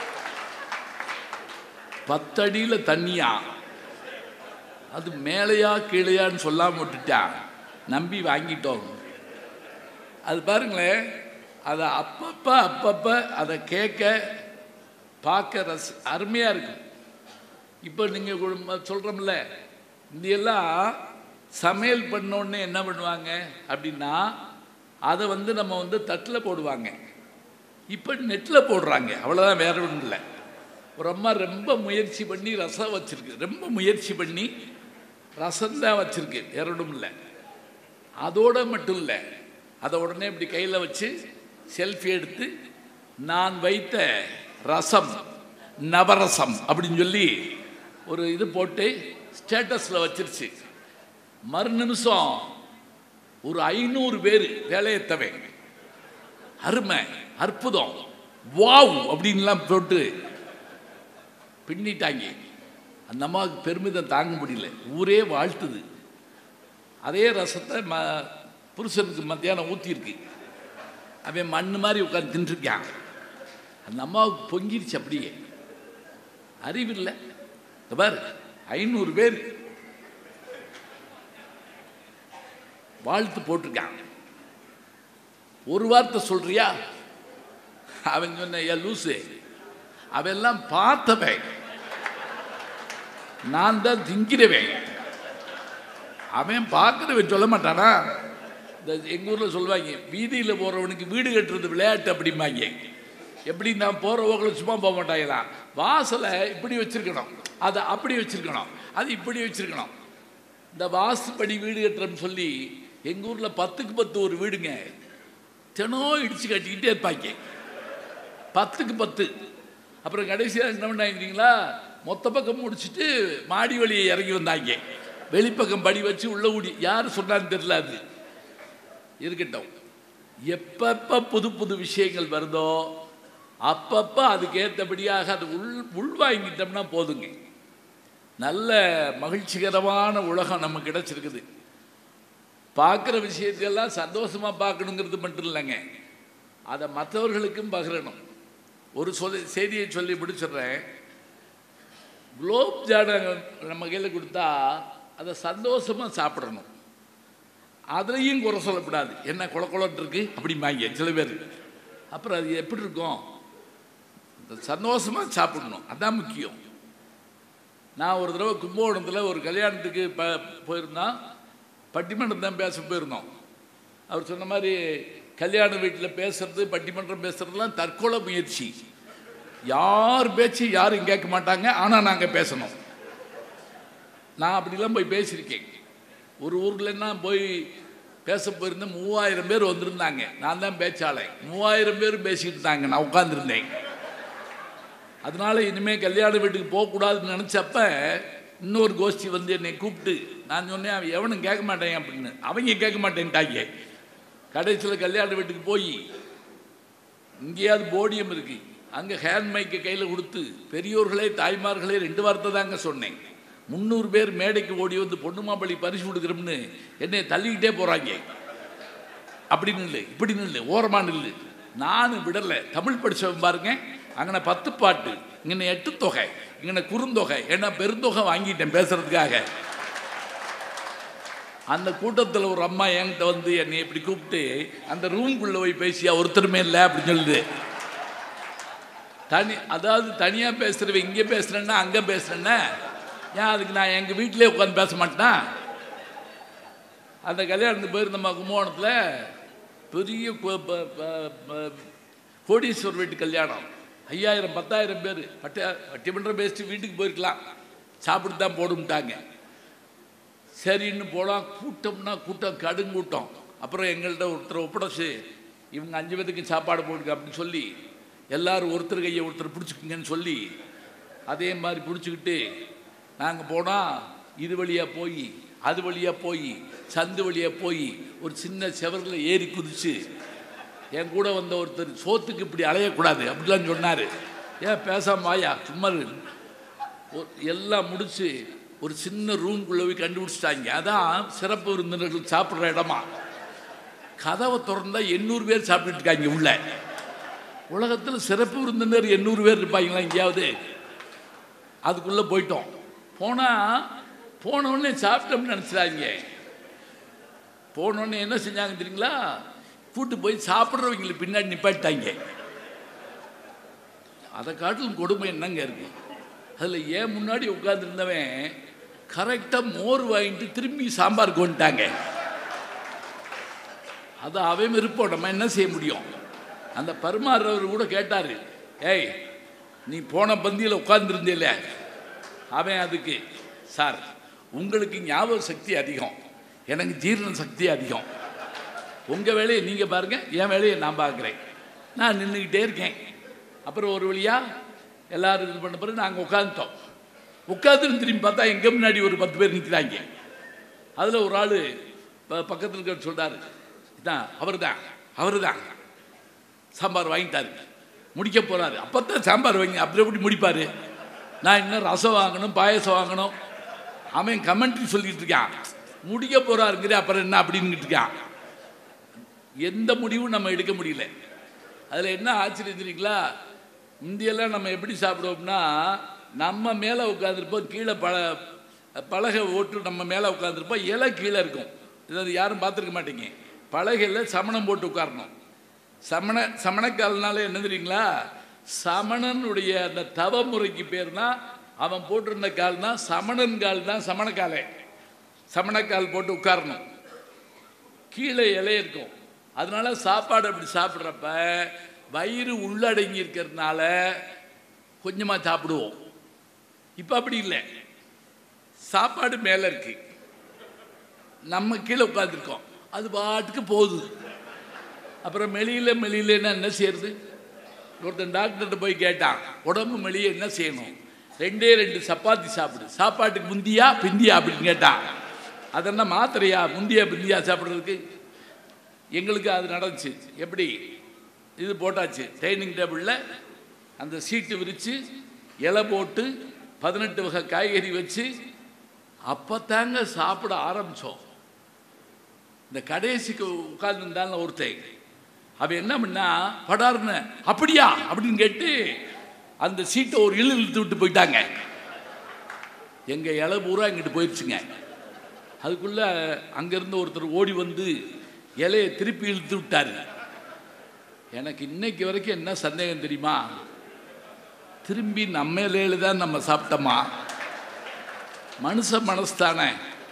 பத்தடியில் தண்ணியா அது மேலையா கீழையான்னு சொல்லாம விட்டுட்டான் நம்பி வாங்கிட்டோம் அது பாருங்களேன் அதை அப்பப்போ அப்பப்போ அதை கேட்க பார்க்க ரஸ் அருமையாக இருக்கும் இப்போ நீங்கள் சொல்கிறோம்ல இந்தியெல்லாம் சமையல் பண்ணோடனே என்ன பண்ணுவாங்க அப்படின்னா அதை வந்து நம்ம வந்து தட்டில் போடுவாங்க இப்போ நெட்டில் போடுறாங்க அவ்வளோதான் வேற ஒன்றும் இல்லை ஒரு அம்மா ரொம்ப முயற்சி பண்ணி ரசம் வச்சிருக்கு ரொம்ப முயற்சி பண்ணி ரசம் தான் வச்சிருக்கு வேற ஒன்றும் இல்லை அதோட மட்டும் இல்லை அதை உடனே இப்படி கையில் வச்சு செல்ஃபி எடுத்து நான் வைத்த ரசம் நவரசம் அப்படின்னு சொல்லி ஒரு இது போட்டு ஸ்டேட்டஸில் வச்சிருச்சு மறு நிமிஷம் ஒரு ஐநூறு பேர் வேலையத்தவன் அருமை அற்புதம் வாவ் அப்படின்லாம் போட்டு பின்னிட்டாங்க அந்த அம்மாவுக்கு பெருமிதம் தாங்க முடியல ஊரே வாழ்த்துது அதே ரசத்தை ம புருஷனுக்கு மத்தியானம் ஊற்றிருக்கு அவன் மண் மாதிரி உட்காந்து தின்றுருக்கான் அந்த அம்மாவுக்கு பொங்கிருச்சு அப்படியே அறிவில்லை இந்த பாரு ஐநூறு பேர் வாழ்த்து போட்டிருக்கான் ஒரு வார்த்தை சொல்றியா அவன் சொன்ன ஏ லூசு அவெல்லாம் பார்த்தவன் நான் தான் திங்கிறவன் அவன் பார்க்குறவன் சொல்ல மாட்டானா இந்த எங்கள் ஊரில் சொல்லுவாங்க வீதியில் போகிறவனுக்கு வீடு கட்டுறது விளையாட்டு அப்படிம்பாங்க எப்படி நான் போகிற ஓக்கில் சும்மா போக மாட்டாங்களா வாசலை இப்படி வச்சிருக்கணும் அதை அப்படி வச்சிருக்கணும் அது இப்படி வச்சிருக்கணும் இந்த வாசுப்படி வீடு கட்டுறோம்னு சொல்லி எங்கள் ஊரில் பத்துக்கு பத்து ஒரு வீடுங்க தினம் இடிச்சு கட்டிக்கிட்டே இருப்பாங்க பத்துக்கு பத்து அப்புறம் கடைசியாக என்ன பண்ணாங்களா மொத்த பக்கம் முடிச்சுட்டு மாடி வழியை இறங்கி வந்தாங்க வெளிப்பக்கம் படி வச்சு உள்ள ஊடி யார் சொன்னான்னு தெரியல அது இருக்கட்டும் எப்பப்ப புது புது விஷயங்கள் வருதோ அப்பப்ப அதுக்கு ஏற்றபடியாக அது உள் உள்வாங்கிட்டோம்னா போதுங்க நல்ல மகிழ்ச்சிகரமான உலகம் நமக்கு கிடைச்சிருக்குது பார்க்குற விஷயத்தையெல்லாம் சந்தோஷமாக பார்க்கணுங்கிறது மட்டும் இல்லைங்க அதை மற்றவர்களுக்கும் பகிரணும் ஒரு சொல் செய்தியை சொல்லி முடிச்சிடுறேன் குலோப் ஜாமுன் நம்ம கையில் கொடுத்தா அதை சந்தோஷமாக சாப்பிடணும் அதுலேயும் குறை சொல்லக்கூடாது என்ன குள குளன்னு இருக்கு அப்படிம்பாங்க சில பேர் அப்புறம் அது எப்படி இருக்கும் சந்தோஷமாக சாப்பிடணும் அதான் முக்கியம் நான் ஒரு தடவை கும்பகோணத்தில் ஒரு கல்யாணத்துக்கு ப போயிருந்தோம் பட்டிமன்றம் தான் பேச போயிருந்தோம் அவர் சொன்ன மாதிரி கல்யாண வீட்டில் பேசுறது பட்டிமன்றம் பேசுறதுலாம் தற்கொலை முயற்சி யார் பேச்சு யாரும் கேட்க மாட்டாங்க ஆனால் நாங்கள் பேசணும் நான் அப்படிலாம் போய் பேசியிருக்கேன் ஒரு ஊர்லன்னா போய் பேச போயிருந்தேன் மூவாயிரம் பேர் வந்திருந்தாங்க நான் தான் பேச்சாளை மூவாயிரம் பேர் பேசிக்கிட்டு இருந்தாங்க நான் உட்காந்துருந்தேன் அதனால இனிமேல் கல்யாண வீட்டுக்கு போகக்கூடாதுன்னு நினச்சப்ப இன்னொரு கோஷ்டி வந்து என்னை கூப்பிட்டு நான் சொன்னேன் அவன் எவனும் கேட்க மாட்டேன் அப்படின்னு அவங்க கேட்க மாட்டேன்ட்டாங்க கடைசியில் கல்யாண வீட்டுக்கு போய் இங்கேயாவது போடியம் இருக்கு அங்கே ஹேண்ட் மைக்கை கையில் கொடுத்து பெரியோர்களே தாய்மார்களே ரெண்டு வார்த்தை தாங்க சொன்னேன் முந்நூறு பேர் மேடைக்கு ஓடி வந்து பொண்ணு மாப்பிள்ளை பரிசு கொடுக்குறோம்னு என்னை தள்ளிக்கிட்டே போகிறாங்க அப்படி நில்லு இப்படி நில்லு ஓரமா நில்லு நானும் விடலை தமிழ் படித்தவன் பாருங்க அங்கே பத்து பாட்டு இங்கே எட்டு தொகை இங்கே குறுந்தொகை ஏன்னா பெருந்தொகை வாங்கிட்டேன் பேசுறதுக்காக அந்த கூட்டத்தில் ஒரு அம்மா என்கிட்ட வந்து என்னை இப்படி கூப்பிட்டு அந்த ரூம்குள்ளே போய் பேசியா ஒருத்தருமே இல்லை அப்படின்னு சொல்லுது தனி அதாவது தனியாக பேசுகிறவ இங்கே பேசுகிறேன்னா அங்கே பேசுகிறேன்னா ஏன் அதுக்கு நான் எங்கள் வீட்டிலே உட்காந்து பேச மாட்டேன் அந்த கல்யாணத்துக்கு போயிருந்தம்மா கும்பகோணத்தில் பெரிய கோ- ப- ப- ப- கோடீஸ்வர் வீட்டு கல்யாணம் ஐயாயிரம் பத்தாயிரம் பேர் பட்ட பட்டிமன்றம் பேசிட்டு வீட்டுக்கு போயிருக்கலாம் சாப்பிட்டு தான் போடும்ட்டாங்க சரின்னு போலாம் கூட்டம்னா கூட்டம் கடுங்கூட்டம் அப்புறம் எங்கள்கிட்ட ஒருத்தர் ஒப்படைச்சு இவங்க அஞ்சு பேத்துக்கு சாப்பாடு போடுங்க அப்படின்னு சொல்லி எல்லாரும் ஒருத்தர் கையை ஒருத்தர் பிடிச்சிக்குங்கன்னு சொல்லி அதே மாதிரி பிடிச்சிக்கிட்டு நாங்கள் போனால் இது வழியாக போய் அது வழியாக போய் சந்து வழியாக போய் ஒரு சின்ன செவரில் ஏறி குதிச்சு என் கூட வந்த ஒருத்தர் சோத்துக்கு இப்படி அலையக்கூடாது அப்படிலாம் சொன்னார் ஏன் பேசாம வாயா சும்மா இரு. ஒரு- எல்லாம் முடிச்சு ஒரு சின்ன ரூம்குள்ளே போய் கண்டுபிடிச்சிட்டாங்க அதான் சிறப்பு விருந்தினர்கள் சாப்பிட்ற இடமா கதவை திறந்தா எண்ணூறு பேர் சாப்பிட்டுட்டு இருக்காங்க உள்ள உலகத்தில் சிறப்பு விருந்தினர் எண்ணூறு பேர் இருப்பாங்களா எங்கேயாவது அதுக்குள்ளே போயிட்டோம் போனால் போன உடனே சாப்பிட்டோம்னு நினச்சிடாங்க போன உடனே என்ன செஞ்சாங்க தெரியுங்களா கூட்டு போய் சாப்பிட்றவங்களுக்கு பின்னாடி நிப்பாட்டாங்க அதை காட்டிலும் கொடுமை என்னங்க இருக்கு அதில் ஏன் முன்னாடி உட்காந்துருந்தவன் கரெக்டாக மோர் வாங்கிட்டு திரும்பி சாம்பார் கொண்டுட்டாங்க அது அவன் விருப்பம் நம்ம என்ன செய்ய முடியும் அந்த பரிமாறுறவர் கூட கேட்டார் ஏய் நீ போன பந்தியில் உட்கார்ந்துருந்தில்ல அவன் அதுக்கு சார் உங்களுக்கு ஞாபக சக்தி அதிகம் எனக்கு ஜீரண சக்தி அதிகம் உங்கள் வேலையை நீங்கள் பாருங்கள் என் வேலையை நான் பார்க்குறேன் நான் நின்றுக்கிட்டே இருக்கேன் அப்புறம் ஒரு வழியாக எல்லாரும் இது பண்ண பிறகு நாங்கள் உட்காந்துட்டோம் உட்காந்துன்னு திரும்பி பார்த்தா எங்கே முன்னாடி ஒரு பத்து பேர் நிற்கிறாங்க அதில் ஒரு ஆள் பக்கத்தில் இருக்க சொல்கிறாரு இதான் அவர் தான் அவர் தான் சாம்பார் வாங்கிட்டாரு முடிக்க போகிறாரு அப்போ தான் சாம்பார் வாங்கி அப்புறம் எப்படி முடிப்பார் நான் இன்னும் ரசம் வாங்கணும் பாயசம் வாங்கணும் அவன் கமெண்ட்ரி சொல்லிட்டு இருக்கான் முடிக்க போகிறாருங்கிற அப்புறம் என்ன அப்படின்னு இருக்கான் எந்த முடிவும் நம்ம எடுக்க முடியல அதில் என்ன ஆச்சரியம் தெரியுங்களா இந்தியெல்லாம் நம்ம எப்படி சாப்பிடுவோம்னா நம்ம மேலே உட்காந்துருப்போம் கீழே பழ பலகை ஓட்டு நம்ம மேலே உட்காந்துருப்போம் இலை கீழே இருக்கும் இதை யாரும் பார்த்துருக்க மாட்டீங்க பலகையில் சமணம் போட்டு உட்காரணும் சமண சமணக்கால்னால என்ன தெரியுங்களா சமணனுடைய அந்த தவ முறைக்கு பேர்னா அவன் போட்டிருந்த கால் தான் சமணன் கால் தான் சமணக்காலே சமணக்கால் போட்டு உட்காரணும் கீழே இலை இருக்கும் அதனால சாப்பாடு அப்படி சாப்பிட்றப்ப வயிறு உள்ளடங்கி இருக்கிறதுனால கொஞ்சமாக சாப்பிடுவோம் இப்போ அப்படி இல்லை சாப்பாடு மேலே இருக்கு நம்ம கீழே உட்காந்துருக்கோம் அது பாட்டுக்கு போகுது அப்புறம் மெலியில மெலியிலன்னா என்ன செய்யறது ஒருத்தன் டாக்டர்கிட்ட போய் கேட்டான் உடம்பு மெலிய என்ன செய்யணும் ரெண்டே ரெண்டு சப்பாத்தி சாப்பிடு சாப்பாட்டுக்கு முந்தியா பிந்தியா அப்படின்னு கேட்டான் அதெல்லாம் மாத்திரையா முந்தியா பிந்தியா சாப்பிட்றதுக்கு எங்களுக்கு அது நடந்துச்சு எப்படி இது போட்டாச்சு டைனிங் டேபிளில் அந்த சீட்டு விரித்து இலை போட்டு பதினெட்டு வகை காய்கறி வச்சு அப்போ தாங்க சாப்பிட ஆரம்பித்தோம் இந்த கடைசிக்கு உட்கார்ந்துருந்தாலும் ஒருத்தன் அவன் என்ன பண்ணா படார்னு அப்படியா அப்படின்னு கேட்டு அந்த சீட்டை ஒரு இழு இழுத்து விட்டு போயிட்டாங்க எங்க இலை பூரா இங்கிட்டு போயிடுச்சுங்க அதுக்குள்ள அங்கிருந்து ஒருத்தர் ஓடி வந்து இலையை திருப்பி இழுத்து விட்டாரு எனக்கு இன்னைக்கு வரைக்கும் என்ன சந்தேகம் தெரியுமா திரும்பி நம்ம இலையில தான் நம்ம சாப்பிட்டோமா மனுஷ மனசு தானே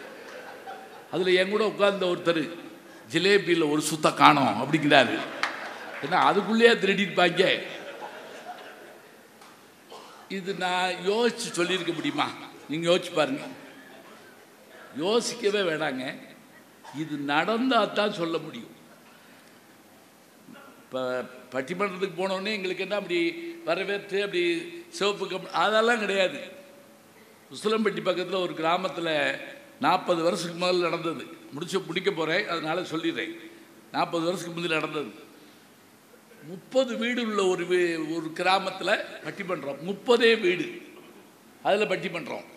அதில் என் கூட உட்கார்ந்த ஒருத்தர் ஜிலேபியில் ஒரு சுத்த காணோம் அப்படிங்கிறாரு ஏன்னா அதுக்குள்ளேயே திருடிருப்பாங்க இது நான் யோசிச்சு சொல்லியிருக்க முடியுமா நீங்கள் யோசிச்சு பாருங்க யோசிக்கவே வேணாங்க இது நடந்தால் தான் சொல்ல முடியும் இப்போ பட்டிமன்றத்துக்கு போனோடனே எங்களுக்கு என்ன அப்படி வரவேற்று அப்படி சிவப்பு கம் அதெல்லாம் கிடையாது உசிலம்பட்டி பக்கத்தில் ஒரு கிராமத்தில் நாற்பது வருஷத்துக்கு முதல்ல நடந்தது முடிச்சு முடிக்க போகிறேன் அதனால சொல்லிடுறேன் நாற்பது வருஷத்துக்கு முதல்ல நடந்தது முப்பது வீடு உள்ள ஒரு வீ- ஒரு கிராமத்தில் பட்டிமன்றம் முப்பதே வீடு அதில் பட்டிமன்றம்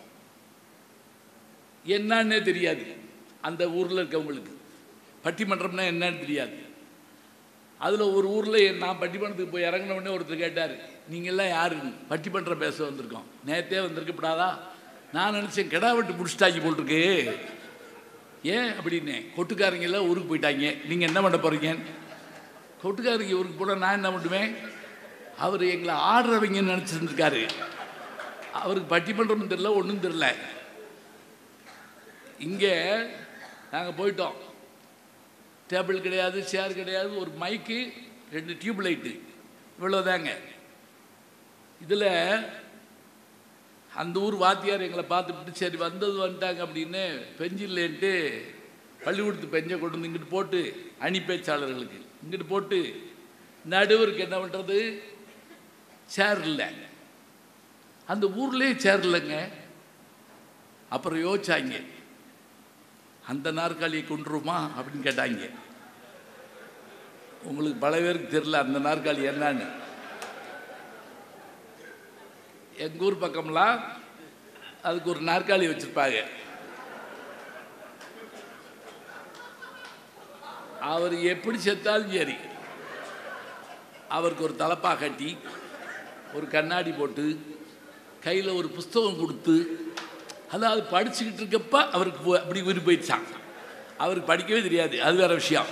என்னன்னே தெரியாது அந்த ஊரில் இருக்கவங்களுக்கு பட்டிமன்றம்னா என்னன்னு தெரியாது அதில் ஒரு ஊரில் நான் பட்டிமன்றத்துக்கு போய் இறங்கின உடனே ஒருத்தர் கேட்டார் நீங்கள்லாம் யாருன்னு பட்டிமன்றம் பேச வந்திருக்கோம் நேற்றே வந்திருக்கப்படாதா நான் நினச்சேன் கிடா வெட்டு முடிச்சிட்டாக்கி போட்டிருக்கு ஏன் அப்படின்னு கொட்டுக்காரங்க எல்லாம் ஊருக்கு போயிட்டாங்க நீங்கள் என்ன பண்ண போகிறீங்க கொட்டுக்காரங்க ஊருக்கு போனால் நான் என்ன பண்ணுவேன் அவர் எங்களை ஆடுறவங்கன்னு நினச்சிருந்துருக்காரு அவருக்கு பட்டிமன்றம் தெரில ஒன்றும் தெரில இங்கே நாங்கள் போயிட்டோம் டேபிள் கிடையாது சேர் கிடையாது ஒரு மைக்கு ரெண்டு டியூப் லைட்டு இவ்வளோதாங்க இதில் அந்த ஊர் வாத்தியார் எங்களை பார்த்துட்டு சரி வந்தது வந்துட்டாங்க அப்படின்னு பெஞ்சில்லேன்ட்டு பள்ளிக்கூடத்து பெஞ்சை கொண்டு வந்து இங்கிட்டு போட்டு அணி பேச்சாளர்களுக்கு இங்கிட்டு போட்டு நடுவருக்கு என்ன பண்ணுறது சேர் இல்லை அந்த ஊர்லேயே சேர் இல்லைங்க அப்புறம் யோசிச்சாங்க அந்த நாற்காலியை கொண்டுருமா அப்படின்னு கேட்டாங்க உங்களுக்கு பல பேருக்கு தெரியல அந்த நாற்காலி என்னன்னு எங்கள் ஊர் பக்கம்லாம் அதுக்கு ஒரு நாற்காலி வச்சுருப்பாங்க அவர் எப்படி செத்தாலும் சரி அவருக்கு ஒரு தலப்பா கட்டி ஒரு கண்ணாடி போட்டு கையில் ஒரு புஸ்தகம் கொடுத்து அதாவது படிச்சுக்கிட்டு இருக்கப்ப அவருக்கு போ- அப்படி உயிர் போயிடுச்சான் அவருக்கு படிக்கவே தெரியாது அது வேற விஷயம்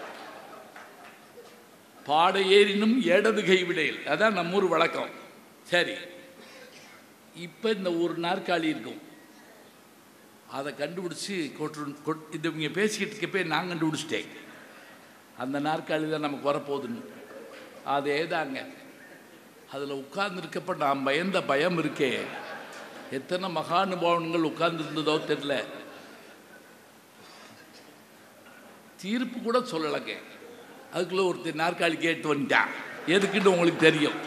பாட ஏறினும் இடது கை விடையில் அதான் நம்ம ஊர் வழக்கம் சரி இப்போ இந்த ஒரு நாற்காலி இருக்கும் அதை கண்டுபிடிச்சி கொட்டு கொட் இது இவங்க பேசிக்கிட்டு இருக்கப்பே நான் கண்டுபிடிச்சிட்டேன் அந்த நாற்காலி தான் நமக்கு வரப்போகுதுன்னு அதே தாங்க அதில் உட்கார்ந்துருக்கப்ப நான் பயந்த பயம் இருக்கே எத்தனை மகானுபாவன்கள் உட்கார்ந்துருந்ததோ தெரில தீர்ப்பு கூட சொல்லலைங்க அதுக்குள்ளே ஒருத்தர் நாற்காலி கேட்டு வந்துட்டான் எதுக்குன்னு உங்களுக்கு தெரியும்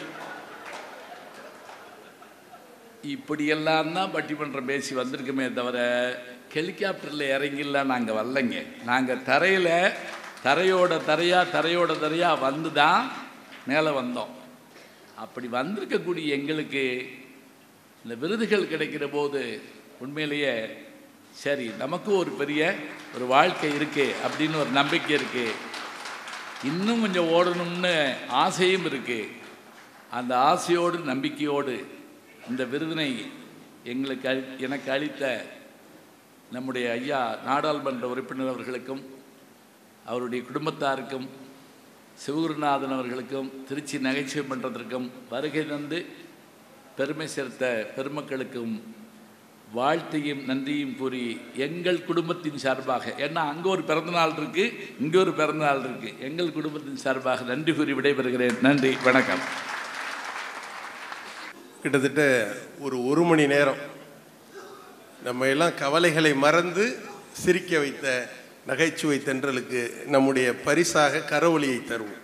இப்படியெல்லாம் தான் பட்டிமன்றம் பேசி வந்திருக்கமே தவிர ஹெலிகாப்டரில் இறங்கிலாம் நாங்கள் வரலைங்க நாங்கள் தரையில் தரையோட தரையா தரையோட தரையா வந்து தான் மேலே வந்தோம் அப்படி வந்திருக்கக்கூடிய எங்களுக்கு இந்த விருதுகள் கிடைக்கிற போது உண்மையிலேயே சரி நமக்கும் ஒரு பெரிய ஒரு வாழ்க்கை இருக்கு அப்படின்னு ஒரு நம்பிக்கை இருக்கு இன்னும் கொஞ்சம் ஓடணும்னு ஆசையும் இருக்கு அந்த ஆசையோடு நம்பிக்கையோடு இந்த விருதினை எங்களுக்கு அளி எனக்கு அளித்த நம்முடைய ஐயா நாடாளுமன்ற உறுப்பினர் அவர்களுக்கும் அவருடைய குடும்பத்தாருக்கும் சிவகுருநாதன் அவர்களுக்கும் திருச்சி நகைச்சுவை மன்றத்திற்கும் வருகை தந்து பெருமை சேர்த்த பெருமக்களுக்கும் வாழ்த்தையும் நன்றியும் கூறி எங்கள் குடும்பத்தின் சார்பாக ஏன்னா அங்கே ஒரு பிறந்தநாள் இருக்கு இங்கே ஒரு பிறந்தநாள் இருக்கு எங்கள் குடும்பத்தின் சார்பாக நன்றி கூறி விடைபெறுகிறேன் நன்றி வணக்கம் கிட்டத்தட்ட ஒரு ஒரு மணி நேரம் நம்ம எல்லாம் கவலைகளை மறந்து சிரிக்க வைத்த நகைச்சுவை தென்றலுக்கு நம்முடைய பரிசாக கரவொலியை தருவோம்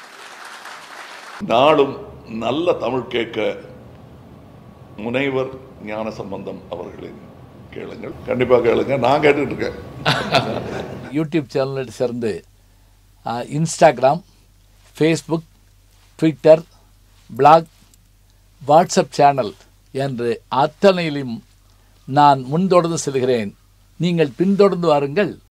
நாளும் நல்ல தமிழ் கேட்க முனைவர் ஞான சம்பந்தம் அவர்களின் கேளுங்கள் கண்டிப்பாக கேளுங்க நான் கேட்டுட்டு இருக்கேன் யூடியூப் சேனலில் சேர்ந்து அஹ், Instagram Facebook Twitter blog WhatsApp channel என்று அத்தனையிலும் நான் முன்தொடர்ந்து செல்கிறேன் நீங்கள் பின்தொடர்ந்து வாருங்கள்